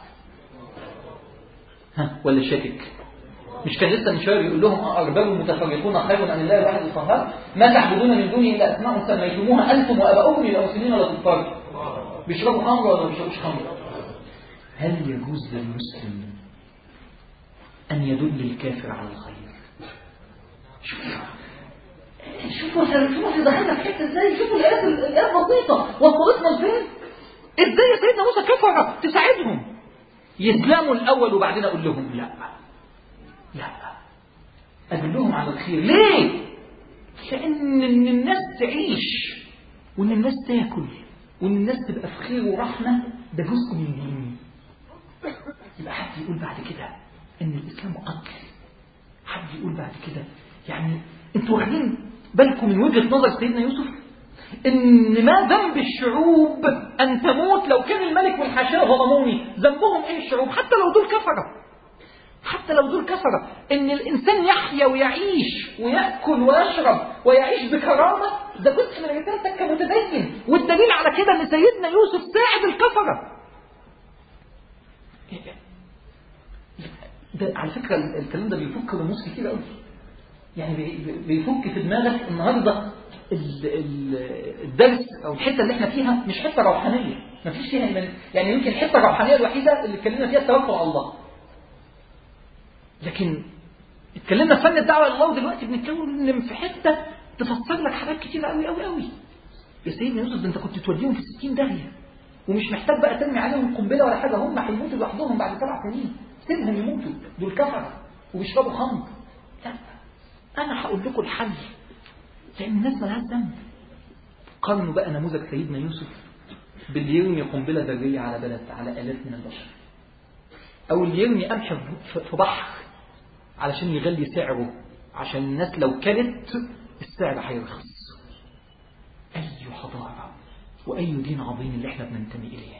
ها ولا شاكك مش كان لسه من شويه بيقول لهم أرباب متفرقون خير أم الله الواحد القهار ما تعبدون من دونه إلا أسماء سميتموها أنتم وآباؤكم إلى مسلمين ولا كفار بيشربوا خمر ولا ما بيشربوش خمر هل يجوز للمسلم أن يدل الكافر على الخير شوف شوفوا شوفوا احنا دخلنا في حته ازاي شوفوا الايات الايات بسيطه وصلتنا لفين ازاي يا سيدنا موسى كفر تساعدهم يسلموا الاول وبعدين اقول لهم لا لا ادلهم على الخير ليه لان ان الناس تعيش وان الناس تاكل وان الناس تبقى في خير ورحمه ده جزء من ديني يبقى حد يقول بعد كده ان الاسلام قتل حد يقول بعد كده يعني انتوا واخدين بالكم من وجهة نظر سيدنا يوسف ان ما ذنب الشعوب ان تموت لو كان الملك والحاشاه ظلموني ذنبهم ايه الشعوب حتى لو دول كفره حتى لو دول كفره ان الانسان يحيا ويعيش وياكل ويشرب ويعيش بكرامه ده جزء من رسالتك كمتدين والدليل على كده ان سيدنا يوسف ساعد الكفره ده على فكره الكلام ده بيفك رموز كتير قوي يعني بيفك في دماغك النهارده الدرس او الحته اللي احنا فيها مش حته روحانيه ما فيش فيها إيمان يعني يمكن الحتة الروحانية الوحيدة اللي اتكلمنا فيها التوكل على الله لكن اتكلمنا في فن الدعوة إلى الله ودلوقتي بنتكلم في حتة تفسر لك حاجات كتير قوي قوي قوي يا سيدنا يوسف ده انت كنت توديهم في 60 داهية ومش محتاج بقى ترمي عليهم قنبلة ولا حاجة هم هيموتوا لوحدهم بعد سبع سنين سيبهم يموتوا دول كفرة وبيشربوا خمر لا أنا هقول لكم الحل لأن الناس مالهاش ذنب قارنوا بقى نموذج سيدنا يوسف باللي يرمي قنبلة ذرية على بلد على آلاف من البشر أو اللي يرمي قمح في بحر علشان يغلي سعره عشان الناس لو كلت السعر هيرخص أي حضارة وأي دين عظيم اللي احنا بننتمي إليه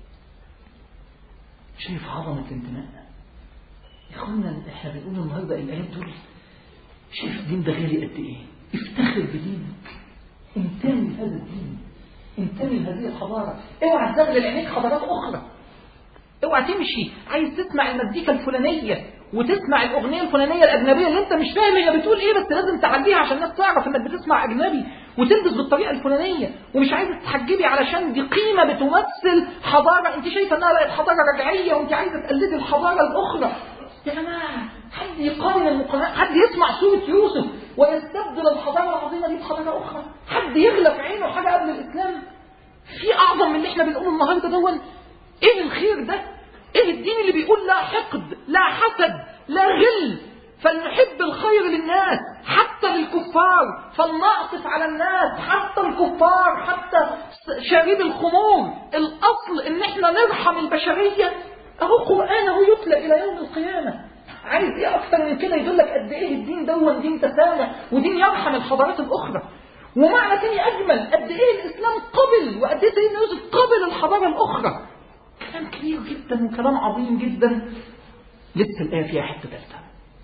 شايف عظمة انتمائنا يا اخوانا احنا بنقول النهارده الايات دول شايف الدين ده غالي قد ايه افتخر بدينك انتمي لهذا الدين انتمي لهذه الحضاره اوعى تزغل لعينيك حضارات اخرى اوعى تمشي عايز تسمع المزيكا الفلانيه وتسمع الاغنيه الفلانيه الاجنبيه اللي انت مش فاهم هي بتقول ايه بس لازم تعديها عشان الناس تعرف انك بتسمع اجنبي وتلبس بالطريقه الفلانيه ومش عايزه تتحجبي علشان دي قيمه بتمثل حضاره انت شايفه انها بقت حضاره رجعيه وانت عايزه تقلدي الحضاره الاخرى يا جماعه حد يقارن المقارنات حد يسمع سوره يوسف ويستبدل الحضاره العظيمه دي بحضاره اخرى حد يغلى في عينه حاجه قبل الاسلام في اعظم من اللي احنا بنقوله النهارده دون ايه الخير ده ايه الدين اللي بيقول لا حقد لا حسد لا غل فلنحب الخير للناس حتى للكفار فلنعطف على الناس حتى الكفار حتى شارب الخمور الاصل ان احنا نرحم البشريه اهو قران اهو يتلى الى يوم القيامه عايز ايه اكتر من كده يدلك قد ايه الدين دون دين تسامح ودين يرحم الحضارات الاخرى ومعنى تاني اجمل قد ايه الاسلام قبل وقد ايه سيدنا يوسف قبل الحضاره الاخرى كلام كبير جدا وكلام عظيم جدا لسه الآية فيها حتة ثالثة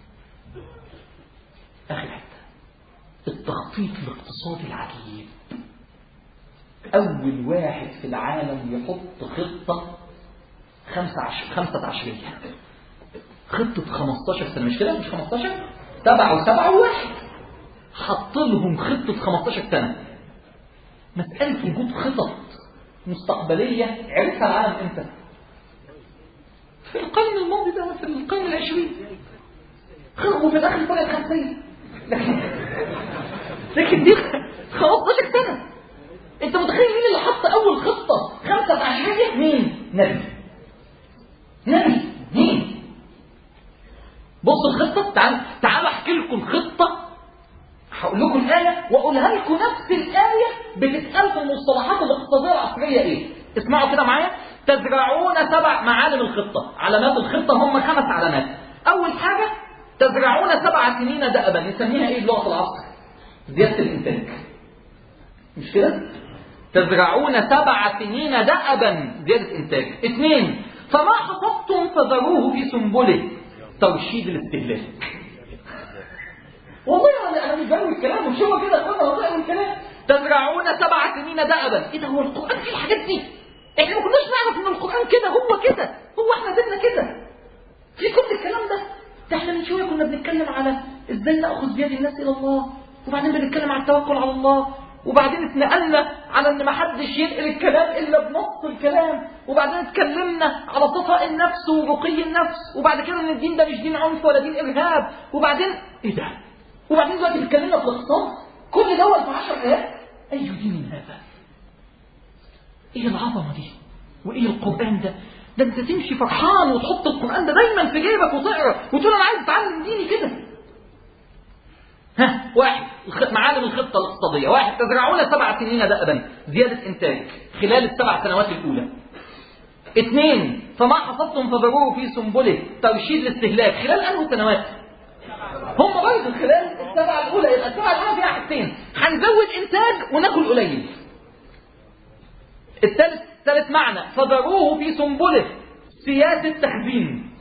آخر حتة التخطيط الاقتصادي العجيب أول واحد في العالم يحط خطة خمسة, عشر خمسة عشرية خطة 15 سنة مش كده مش 15 سبعة وسبعة وواحد حط لهم خطة 15 سنة مسألة وجود خطط مستقبلية عرفها العالم امتى؟ في القرن الماضي ده في القرن العشرين خربوا في الاخر طلعت خمسية لكن لكن دي 15 سنة انت متخيل مين اللي حط اول خطة خمسة عشرية مين؟ نبي نبي مين؟ بصوا الخطة تعال تعالوا احكي لكم خطة هقول لكم الآية وأقولها لكم نفس الآية بتتقال في المصطلحات الاقتصادية العصرية إيه؟ اسمعوا كده معايا تزرعون سبع معالم الخطة علامات الخطة هم خمس علامات أول حاجة تزرعون سبع سنين دأبا نسميها إيه بلغة العصر؟ زيادة الإنتاج مش كده؟ تزرعون سبع سنين دأبا زيادة إنتاج اثنين فما حصدتم فذروه في سنبله ترشيد الاستهلاك والله انا انا مش بقول الكلام مش هو كده اخوانا والله الكلام تزرعون سبع سنين دأبا ايه ده هو القران فيه الحاجات دي احنا ما كناش نعرف ان القران كده هو كده هو احنا ديننا كده في كل الكلام ده ده احنا من شويه كنا بنتكلم على ازاي ناخذ بيد الناس الى الله وبعدين بنتكلم على التوكل على الله وبعدين اتنقلنا على ان ما حدش ينقل الكلام الا بنص الكلام وبعدين اتكلمنا على صفاء النفس ورقي النفس وبعد كده ان الدين ده مش دين عنف ولا دين ارهاب وبعدين ايه ده وبعدين دلوقتي بيتكلمنا في الاقتصاد كل دوت في 10 ايات اي دين هذا ايه العظمه دي وايه القران ده ده انت تمشي فرحان وتحط القران ده دايما في جيبك وتقرا وتقول انا عايز اتعلم ديني كده ها واحد معالم الخطه الاقتصاديه واحد تزرعون سبع سنين دأبا زياده انتاج خلال السبع سنوات الاولى اثنين فما حصدتم فذروه في سنبله ترشيد الاستهلاك خلال انه سنوات هم برضه خلال السبعه الاولى يبقى السبعه الاولى فيها حاجتين هنزود انتاج وناكل قليل الثالث ثالث معنى فذروه في سنبله سياسه تخزين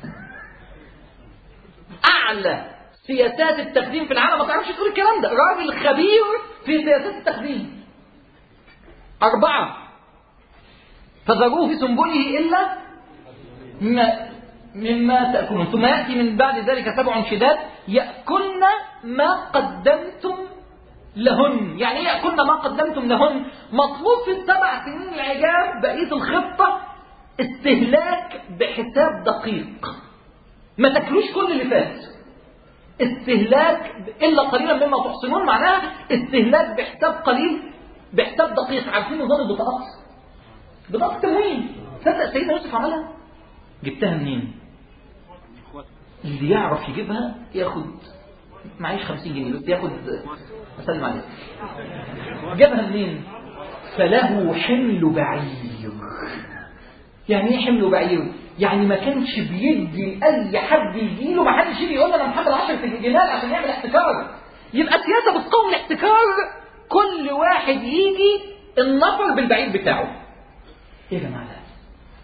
اعلى سياسات التخزين في العالم ما تعرفش تقول الكلام ده راجل خبير في سياسات التخزين أربعة فذروه في سنبله إلا ما مما تأكلون ثم يأتي من بعد ذلك سبع شداد يأكلن ما قدمتم لهن يعني ايه يأكلن ما قدمتم لهن مطلوب في السبع سنين العجاب بقية الخطة استهلاك بحساب دقيق ما تاكلوش كل اللي فات استهلاك إلا قليلا مما تحصنون معناها استهلاك بحساب قليل بحساب دقيق عارفين نظام البطاقات بطاقة تموين تصدق سيدنا يوسف عملها جبتها منين اللي يعرف يجيبها ياخد معيش 50 جنيه بس ياخد اسلم عليك جابها منين فله حمل بعير يعني ايه حمل بعير يعني ما كانش بيدي لاي حد يجي له ما حدش يجي يقول له انا محمل 10 جنيه عشان يعمل احتكار يبقى السياسه بتقوم الاحتكار كل واحد يجي النفر بالبعير بتاعه ايه يا جماعه ده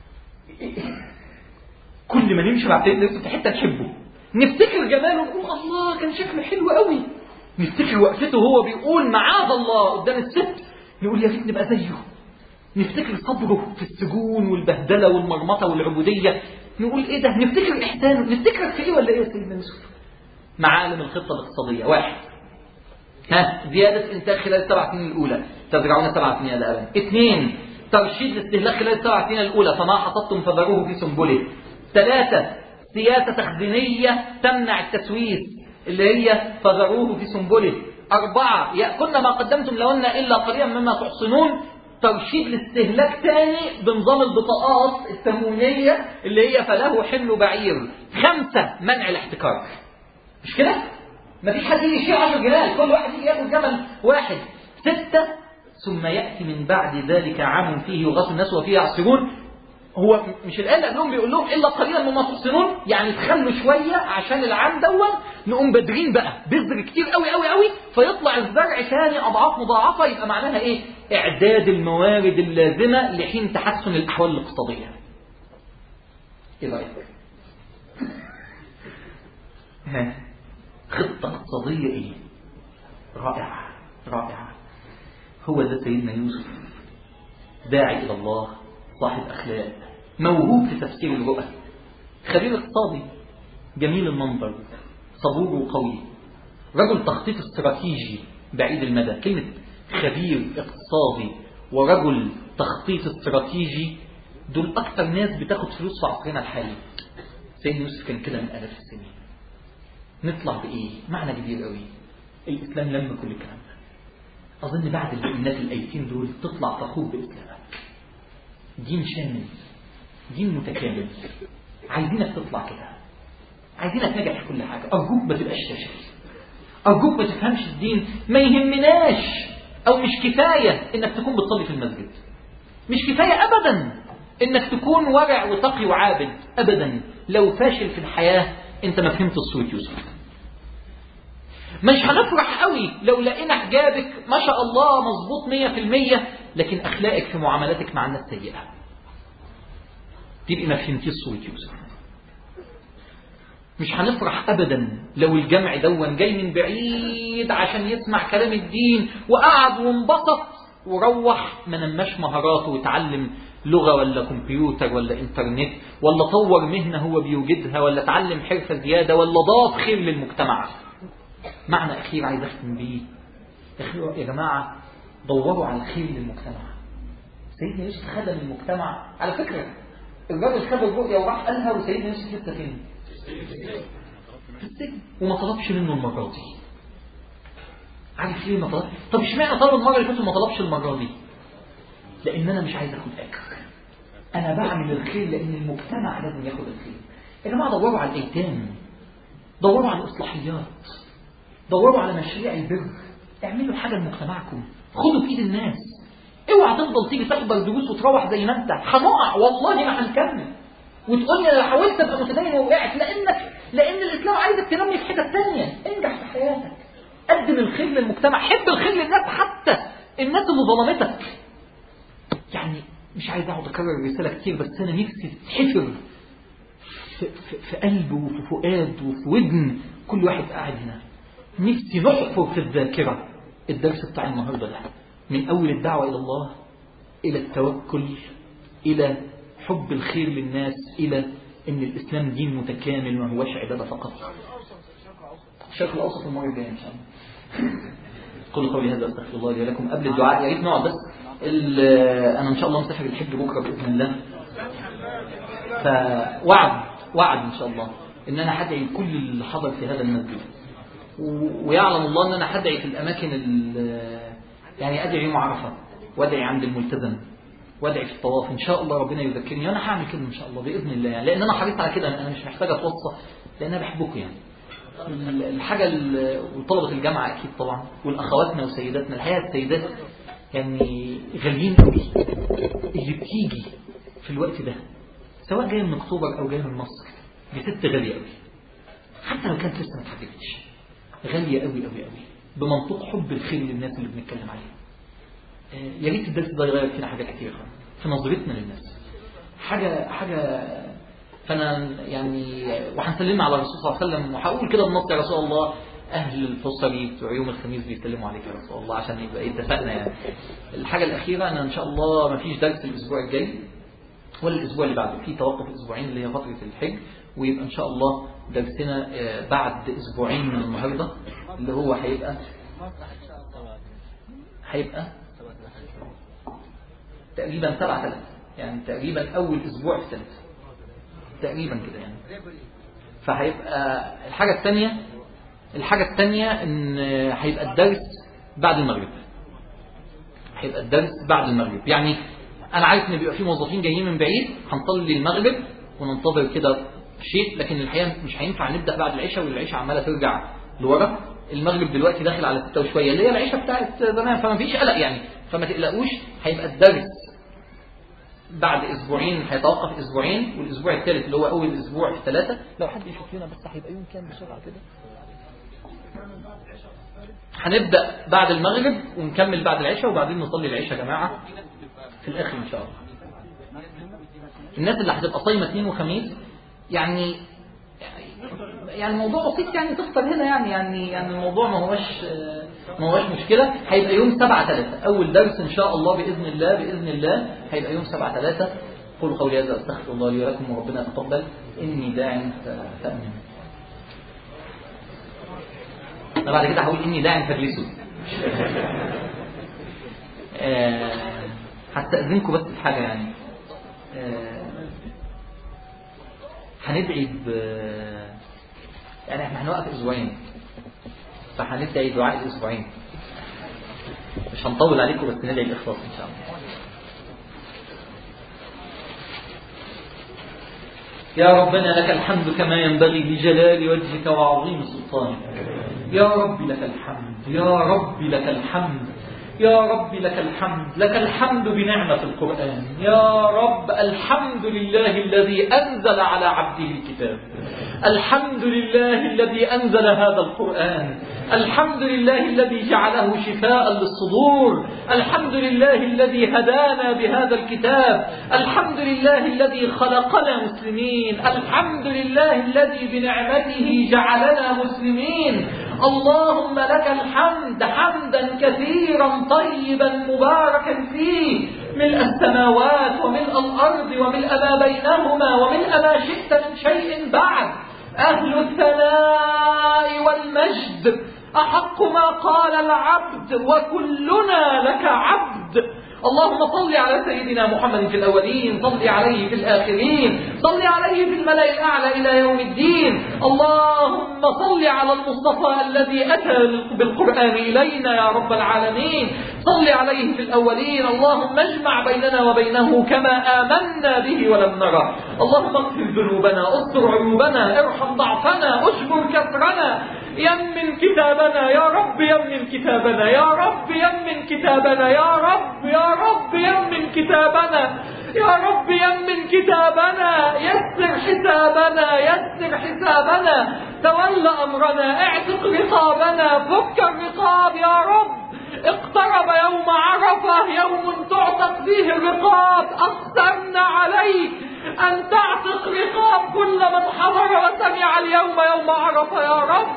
كل ما نمشي مع سيدنا في حته نحبه نفتكر جماله ونقول الله كان شكله حلو قوي نفتكر وقفته وهو بيقول معاذ الله قدام الست نقول يا ريت نبقى زيه نفتكر صبره في السجون والبهدله والمرمطه والعبوديه نقول ايه ده نفتكر احسانه نفتكرك في ايه ولا ايه يا سيدنا يوسف معالم الخطه الاقتصاديه واحد ها زياده انتاج خلال السبع سنين الاولى تزرعون سبع سنين الابا اثنين ترشيد الاستهلاك خلال السبع سنين الاولى فما حصدتم فذروه في سنبله ثلاثه سياسه تخزينيه تمنع التسويس اللي هي فذروه في سنبله أربعة يأكلن ما قدمتم لهن إلا قليلا مما تحصنون ترشيد الاستهلاك تاني بنظام البطاقات التموينية اللي هي فله حمل بعير خمسة منع الاحتكار مش كده؟ مفيش حد يجي يشيل 10 جنيه كل واحد يجي ياخد جمل واحد ستة ثم يأتي من بعد ذلك عام فيه يغاث الناس وفيه يعصرون هو مش الآن قبلهم بيقول لهم إلا قليلا مما تحصنون يعني تخلوا شوية عشان العام دون نقوم بادرين بقى بذر كتير قوي قوي قوي فيطلع الزرع ثاني أضعاف مضاعفة يبقى معناها إيه؟ إعداد الموارد اللازمة لحين تحسن الأحوال الاقتصادية. إيه رأيك؟ ها خطة اقتصادية إيه؟ رائعة رائعة هو ده سيدنا يوسف داعي إلى الله صاحب أخلاق موهوب في تفسير الرؤى خبير اقتصادي جميل المنظر صبور وقوي رجل تخطيط استراتيجي بعيد المدى كلمة خبير اقتصادي ورجل تخطيط استراتيجي دول أكثر ناس بتاخد فلوس في عصرنا الحالي سيدنا يوسف كان كده من آلاف السنين نطلع بإيه؟ معنى كبير قوي الإسلام لم كل الكلام ده أظن بعد الناس الأيتين دول تطلع فخور بإسلامك دين شامل دين متكامل عايزينك تطلع كده عايزينك نجح في كل حاجة أرجوك ما تبقاش فاشل أرجوك ما تفهمش الدين ما يهمناش أو مش كفاية إنك تكون بتصلي في المسجد مش كفاية أبدا إنك تكون ورع وتقي وعابد أبدا لو فاشل في الحياة أنت ما فهمت الصورة يوسف مش هنفرح قوي لو لقينا حجابك ما شاء الله مظبوط مية في المية لكن أخلاقك في معاملاتك مع الناس سيئة تبقي ما فهمتيش صورة يوسف مش هنفرح أبدا لو الجمع دون جاي من بعيد عشان يسمع كلام الدين وقعد وانبسط وروح ما نماش مهاراته وتعلم لغة ولا كمبيوتر ولا انترنت ولا طور مهنة هو بيوجدها ولا تعلم حرفة زيادة ولا ضاف خير للمجتمع معنى أخير عايز أختم بيه يا جماعة دوروا على الخير للمجتمع سيدنا يوسف خدم المجتمع على فكرة الراجل خد الرؤيا وراح قالها وسيدنا يوسف لسه فين؟ في السجن وما طلبش منه المرة دي عارف ليه ما طلبش؟ طب اشمعنى طلب المرة اللي فاتت وما طلبش المرة دي؟ لأن أنا مش عايز آخد أجر أنا بعمل الخير لأن المجتمع لازم ياخد الخير يا جماعة دوروا على الأيتام دوروا على الإصلاحيات دوروا على مشاريع البر اعملوا حاجة لمجتمعكم خدوا بإيد الناس اوعى تفضل تيجي تحضر دروس وتروح زي ما انت هنقع والله ما هنكمل وتقول لي انا حاولت ابقى متدين ووقعت لانك لان الاسلام عايزك تنمي في حته ثانيه انجح في حياتك قدم الخير للمجتمع حب الخير للناس حتى الناس اللي ظلمتك يعني مش عايز اقعد اكرر الرساله كتير بس انا نفسي تتحفر في, في, في قلب وفي فؤاد وفي ودن كل واحد قاعد هنا نفسي نحفر في الذاكره الدرس بتاع النهارده ده من أول الدعوة إلى الله إلى التوكل إلى حب الخير للناس إلى أن الإسلام دين متكامل ما هوش عبادة فقط الشرق الأوسط المرة الجاية إن شاء الله قولوا قولي هذا استغفر الله لي ولكم قبل الدعاء يا ريت نقعد بس انا ان شاء الله مسافر الحج بكره باذن الله فوعد وعد ان شاء الله ان انا هدعي كل اللي حضر في هذا المسجد ويعلم الله ان انا هدعي في الاماكن يعني ادعي يوم عرفه وادعي عند الملتزم وادعي في الطواف ان شاء الله ربنا يذكرني وانا هعمل كده ان شاء الله باذن الله يعني لان انا حريص على كده انا مش محتاج اتوصى لان انا بحبكم يعني الحاجه وطلبه الجامعه اكيد طبعا والاخواتنا وسيداتنا الحقيقه السيدات يعني غاليين قوي اللي بتيجي في الوقت ده سواء جايه من اكتوبر او جايه من مصر دي ست غاليه قوي حتى لو كانت لسه ما اتحجبتش غاليه قوي قوي قوي بمنطوق حب الخير للناس اللي بنتكلم عليها يا ريت الدرس ده يغير فينا حاجات كتير في نظرتنا للناس حاجة حاجة فأنا يعني وهنسلم على الرسول صلى الله عليه وسلم وهقول كده بنص يا رسول الله أهل الفصلي بتوع يوم الخميس بيسلموا عليك يا رسول الله عشان يبقى اتفقنا يعني الحاجة الأخيرة أنا إن شاء الله ما فيش درس الأسبوع الجاي ولا الأسبوع اللي بعده في توقف أسبوعين اللي هي فترة الحج ويبقى إن شاء الله درسنا بعد أسبوعين من النهاردة اللي هو هيبقى هيبقى تقريبا سبعة ثلاثة يعني تقريبا أول أسبوع في ثلاثة تقريبا كده يعني فهيبقى الحاجة الثانية الحاجة الثانية إن هيبقى الدرس بعد المغرب هيبقى الدرس بعد المغرب يعني أنا عارف إن بيبقى في موظفين جايين من بعيد هنصلي المغرب وننتظر كده شيء لكن الحقيقة مش هينفع نبدأ بعد العشاء والعشاء عمالة ترجع لورا المغرب دلوقتي داخل على ستة وشوية اللي هي العشاء بتاعت زمان فما فيش قلق يعني فما تقلقوش هيبقى الدرس بعد اسبوعين هيتوقف اسبوعين والاسبوع الثالث اللي هو اول اسبوع في ثلاثة لو حد يشوف لنا بس هيبقى يوم كام بسرعة كده هنبدأ بعد المغرب ونكمل بعد العشاء وبعدين نصلي العشاء يا جماعة في الاخر ان شاء الله الناس اللي هتبقى صايمة اثنين وخميس يعني يعني الموضوع بسيط يعني تفطر هنا يعني يعني يعني الموضوع ما هوش ما هوش مشكلة هيبقى يوم 7 3 أول درس إن شاء الله بإذن الله بإذن الله هيبقى يوم 7 3 قولوا قولي هذا أستغفر الله لي ولكم وربنا يتقبل إني داع فأمن أنا بعد كده هقول إني داع فاجلسوا هستأذنكم بس في حاجة يعني هندعي ب يعني احنا هنوقف اسبوعين فهندعي دعاء الاسبوعين مش هنطول عليكم بس ندعي الاخلاص ان شاء الله يا ربنا لك الحمد كما ينبغي لجلال وجهك وعظيم سلطانك يا رب لك الحمد يا رب لك الحمد يا رب لك الحمد لك الحمد بنعمة القرآن يا رب الحمد لله الذي أنزل على عبده الكتاب الحمد لله الذي أنزل هذا القرآن الحمد لله الذي جعله شفاء للصدور الحمد لله الذي هدانا بهذا الكتاب الحمد لله الذي خلقنا مسلمين الحمد لله الذي بنعمته جعلنا مسلمين اللهم لك الحمد حمدا كثيرا طيبا مباركا فيه ملء السماوات وملء الأرض وملء ما بينهما وملء ما شئت من شيء بعد أهل الثناء والمجد أحق ما قال العبد وكلنا لك عبد اللهم صل على سيدنا محمد في الأولين صل عليه في الآخرين صل عليه في الملأ الأعلى إلى يوم الدين اللهم صل على المصطفى الذي أتى بالقرآن إلينا يا رب العالمين صل عليه في الأولين اللهم اجمع بيننا وبينه كما آمنا به ولم نره اللهم اغفر ذنوبنا استر عيوبنا ارحم ضعفنا اشكر كفرنا يمن كتابنا يا رب يمن كتابنا يا رب يمن كتابنا يا رب يا رب يمن كتابنا يا رب يمن كتابنا يسر حسابنا يسر حسابنا تول أمرنا اعتق رقابنا فك الرقاب يا رب اقترب يوم عرفة يوم تعتق فيه الرقاب أقسمنا عليك أن تعتق رقاب كل من حضر وسمع اليوم يوم عرفة يا رب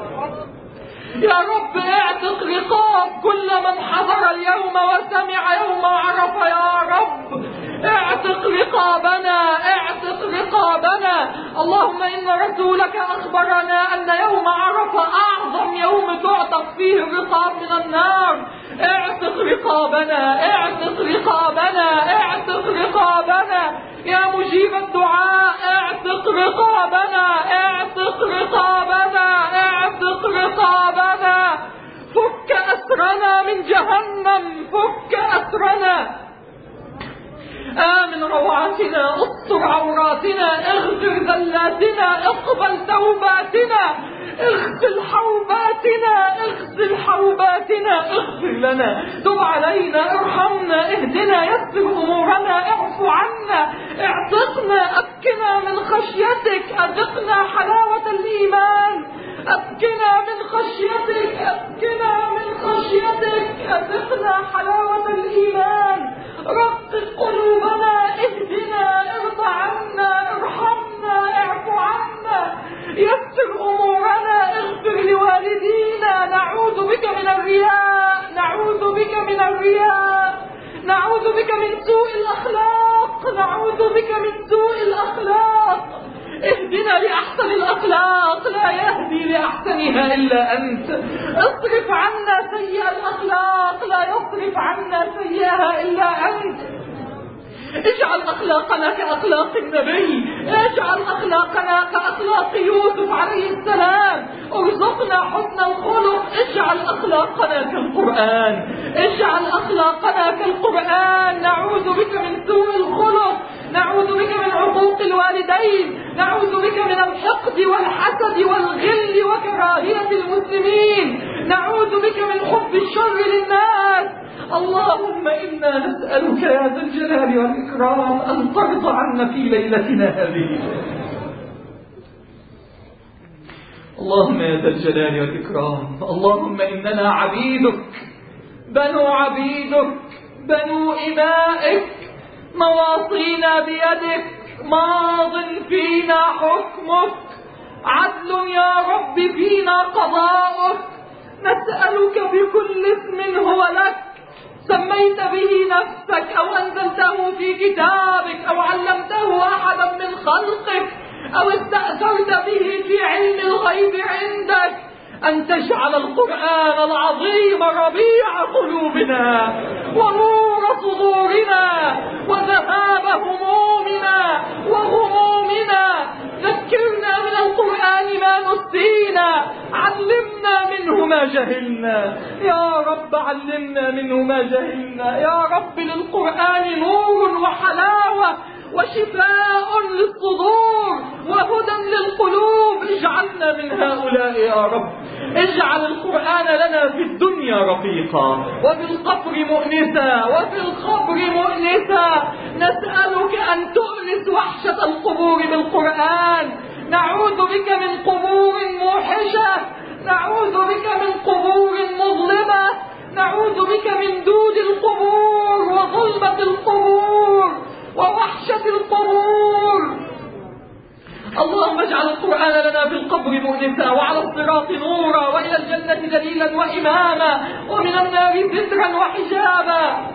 يا رب اعتق رقاب كل من حضر اليوم وسمع يوم عرفة يا رب اعتق رقابنا اعتق رقابنا اللهم إن رسولك أخبرنا أن يوم عرفة أعظم اليوم يوم تعتق فيه الرقاب من النار اعتق رقابنا اعتق رقابنا اعتق رقابنا يا مجيب الدعاء اعتق رقابنا اعتق رقابنا اعتق رقابنا فك أسرنا من جهنم فك أسرنا آمن روعاتنا استر عوراتنا اغفر ذلاتنا اقبل توباتنا اغسل حوباتنا اغسل حوباتنا اغفر لنا تب علينا ارحمنا اهدنا يسر امورنا اعف عنا اعتقنا ابكنا من خشيتك اذقنا حلاوة الايمان ابكنا من خشيتك ابكنا من خشيتك اذقنا حلاوة الايمان رقق قلوبنا اهدنا ارضى عنا ارحمنا اعف عنا يسر امورنا اغفر لوالدينا نعوذ بك من الرياء نعوذ بك من الرياء نعوذ بك من سوء الاخلاق نعوذ بك من سوء الاخلاق اهدنا لأحسن الأخلاق لا يهدي لأحسنها إلا أنت اصرف عنا سيئ الأخلاق لا يصرف عنا سيئها إلا أنت اجعل أخلاقنا كأخلاق النبي اجعل أخلاقنا كأخلاق يوسف عليه السلام ارزقنا حسن الخلق اجعل أخلاقنا كالقرآن اجعل أخلاقنا كالقرآن نعوذ بك من سوء الخلق نعوذ بك من عقوق الوالدين نعوذ بك من الحقد والحسد والغل وكراهية المسلمين نعوذ بك من حب الشر للناس اللهم إنا نسألك يا ذا الجلال والإكرام أن ترضى عنا في ليلتنا هذه اللهم يا ذا الجلال والإكرام اللهم إننا عبيدك بنو عبيدك بنو إمائك مواصينا بيدك ماض فينا حكمك عدل يا رب فينا قضاؤك نسألك بكل اسم هو لك سميت به نفسك أو أنزلته في كتابك أو علمته أحدا من خلقك أو استأثرت به في علم الغيب عندك أن تجعل القرآن العظيم ربيع قلوبنا ونور صدورنا وذهاب همومنا وغمومنا ذكرنا من القرآن ما نسينا علمنا منه ما جهلنا يا رب علمنا منه ما جهلنا يا رب للقرآن نور وحلاوة وشفاء للصدور وهدى للقلوب اجعلنا من هؤلاء يا رب اجعل القرآن لنا في الدنيا رفيقا وفي القبر مؤنسا وفي القبر مؤنسا نسألك أن تؤنس وحشة القبور بالقرآن نعوذ بك من قبور موحشة نعوذ بك من قبور مظلمة نعوذ بك من دود القبور وظلمة القبور ووحشة القبور اللهم اجعل القرآن لنا في القبر مؤنسا وعلى الصراط نورا وإلى الجنة دليلا وإماما ومن النار سترا وحجابا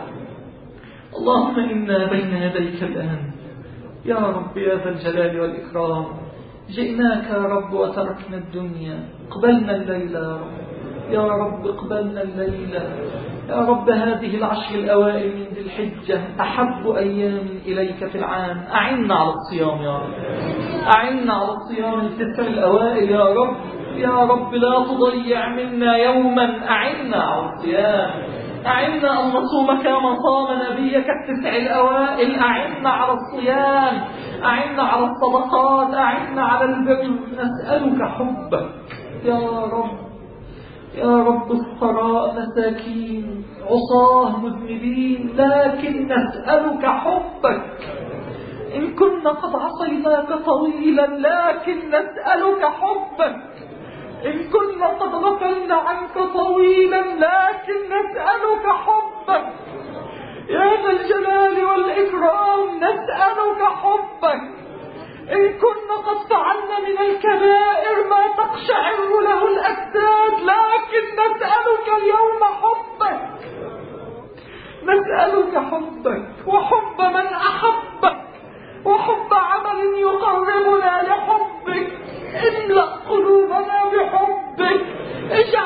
اللهم إنا بين يديك الآن يا رب يا ذا الجلال والإكرام جئناك يا رب وتركنا الدنيا قبلنا الليلة يا رب يا رب اقبلنا الليلة يا رب هذه العشر الأوائل من ذي الحجة أحب أيام إليك في العام أعنا على الصيام يا رب أعنا على الصيام التسع الأوائل يا رب يا رب لا تضيع منا يوما أعنا على الصيام أعنا أن نصوم كما صام نبيك التسع الأوائل أعنا على الصيام أعنا على الصدقات أعنا على البر نسألك حبك يا رب يا رب الثراء مساكين عصاه مذنبين لكن نسألك حبك إن كنا قد عصيناك طويلا لكن نسألك حبك إن كنا قد غفلنا عنك طويلا لكن نسألك حبك يا ذا الجلال والإكرام نسألك حبك إن كنا قد فعلنا من الكبائر ما تقشعر له الأجساد لكن نسألك اليوم حبك نسألك حبك وحب من أحبك وحب عمل يقربنا لحبك املأ قلوبنا بحبك اجعل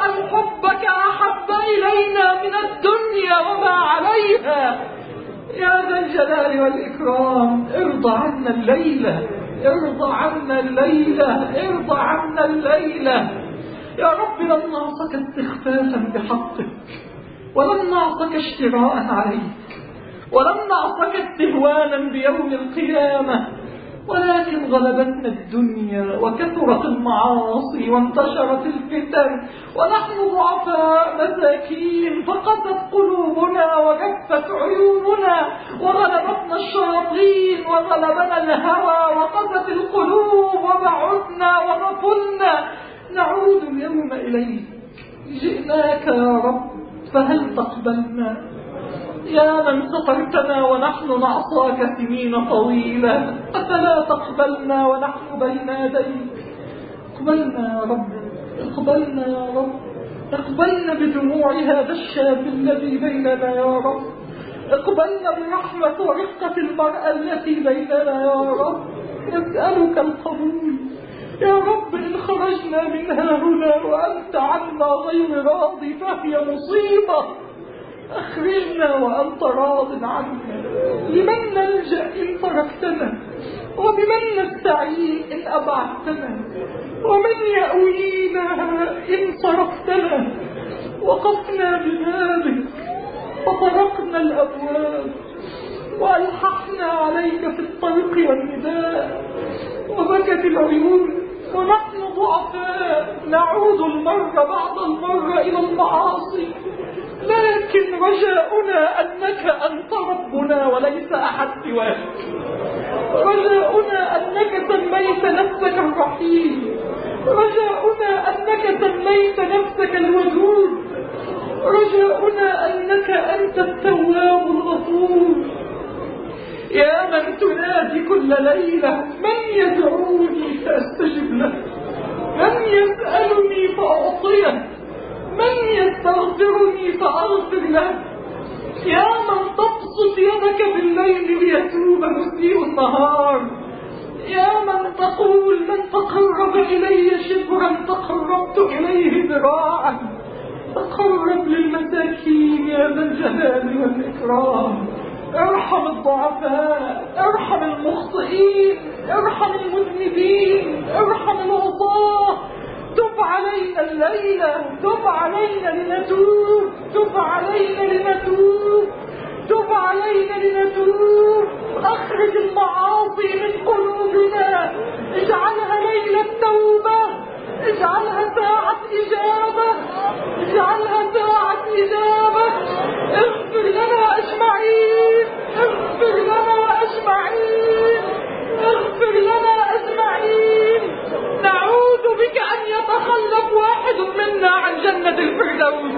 الجلال والإكرام ارضى عنا الليلة ارضى عنا الليلة ارضى عنا الليلة يا رب لم نعصك استخفافا بحقك ولم نعصك اشتراء عليك ولم نعصك استهوانا بيوم القيامة ولكن غلبتنا الدنيا وكثرت المعاصي وانتشرت الفتن ونحن ضعفاء مساكين فقست قلوبنا وجفت عيوننا وغلبتنا الشياطين وغلبنا الهوى وقست القلوب وبعدنا وغفلنا نعود اليوم إليك جئناك يا رب فهل تقبلنا يا من سترتنا ونحن نعصاك سنين طويلة أفلا تقبلنا ونحن بين يديك اقبلنا يا رب اقبلنا يا رب اقبلنا بدموع هذا الشاب الذي بيننا يا رب اقبلنا برحمة ورقة المرأة التي بيننا يا رب نسألك القبول يا رب إن خرجنا منها هنا وأنت عنا غير راضي فهي مصيبة أخرجنا وأنت راض عنا لمن نلجأ إن تركتنا وبمن نستعين إن أبعدتنا ومن يأوينا إن صرفتنا وقفنا ببابك وطرقنا الأبواب وألححنا عليك في الطرق والنداء وبكت العيون ونحن ضعفاء نعود المرة بعد المرة إلى المعاصي لكن رجاؤنا أنك أنت ربنا وليس أحد سواك رجاؤنا أنك سميت نفسك الرحيم رجاؤنا أنك سميت نفسك الودود رجاؤنا أنك أنت التواب الغفور يا من تنادي كل ليلة من يدعوني فأستجب له من يسألني فأعطيه من يستغفرني فأغفر له يا من تبسط يدك بالليل ليتوب مسيء النهار يا من تقول من تقرب إلي شبرا تقربت إليه ذراعا تقرب للمساكين يا ذا الجلال والإكرام ارحم الضعفاء ارحم المخطئين ارحم المذنبين ارحم العصاه تب علينا الليلة تب علينا لنتوب تب علينا لنتوب تب علينا لنتوب أخرج المعاصي من قلوبنا اجعلها ليلة توبة اجعلها ساعة إجابة اجعلها ساعة إجابة اغفر لنا أجمعين اغفر لنا أجمعين اغفر لنا أجمعين نعوذ بك أن يتخلف واحد منا عن جنة الفردوس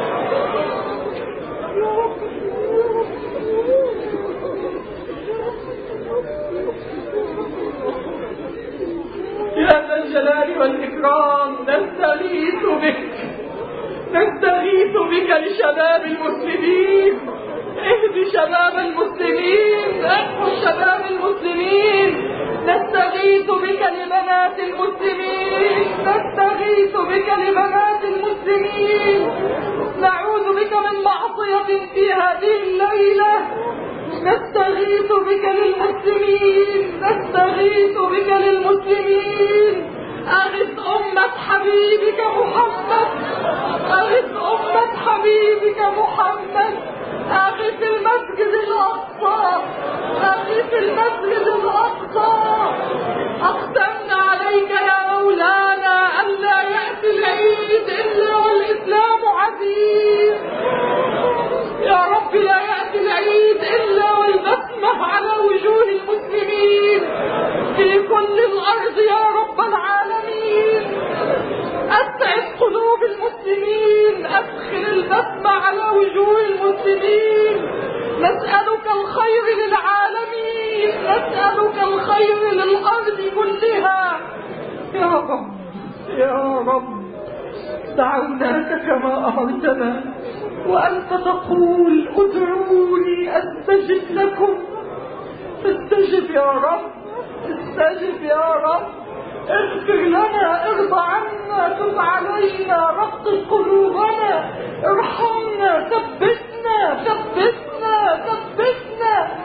يا ذا الجلال والإكرام نستغيث بك نستغيث بك لشباب المسلمين اهد شباب المسلمين احفظ شباب المسلمين نستغيث بك لبنات المسلمين نستغيث بك لبنات المسلمين نعوذ بك من معصية في هذه الليلة نستغيث بك للمسلمين نستغيث بك للمسلمين أغث أمة حبيبك محمد أغث أمة حبيبك محمد أغث المسجد الأقصى أغث المسجد الأقصى أقسمنا عليك يا مولانا ألا يأتي العيد إلا والإسلام عزيز يا رب لا يأتي العيد إلا والبسمة على وجوه المسلمين في كل الأرض يا رب العالمين أسعد قلوب المسلمين أدخل البسمة على وجوه المسلمين نسألك الخير للعالمين نسألك الخير للأرض كلها يا رب يا رب دعوناك كما أمرتنا وأنت تقول ادعوني أستجب لكم فاستجب يا رب استجب يا رب اغفر لنا ارضى عنا تب علينا رقق قلوبنا ارحمنا ثبتنا ثبتنا ثبتنا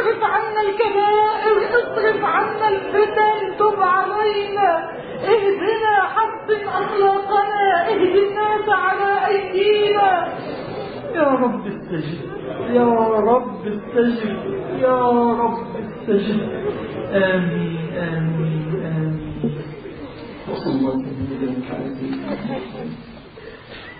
اصرف عنا الكبائر اصرف عنا الفتن تب علينا اهدنا حسن اخلاقنا اهد الناس على ايدينا يا رب استجب يا رب استجب يا رب استجب آمين آمين آمين وصلى الله وسلم على سيدنا محمد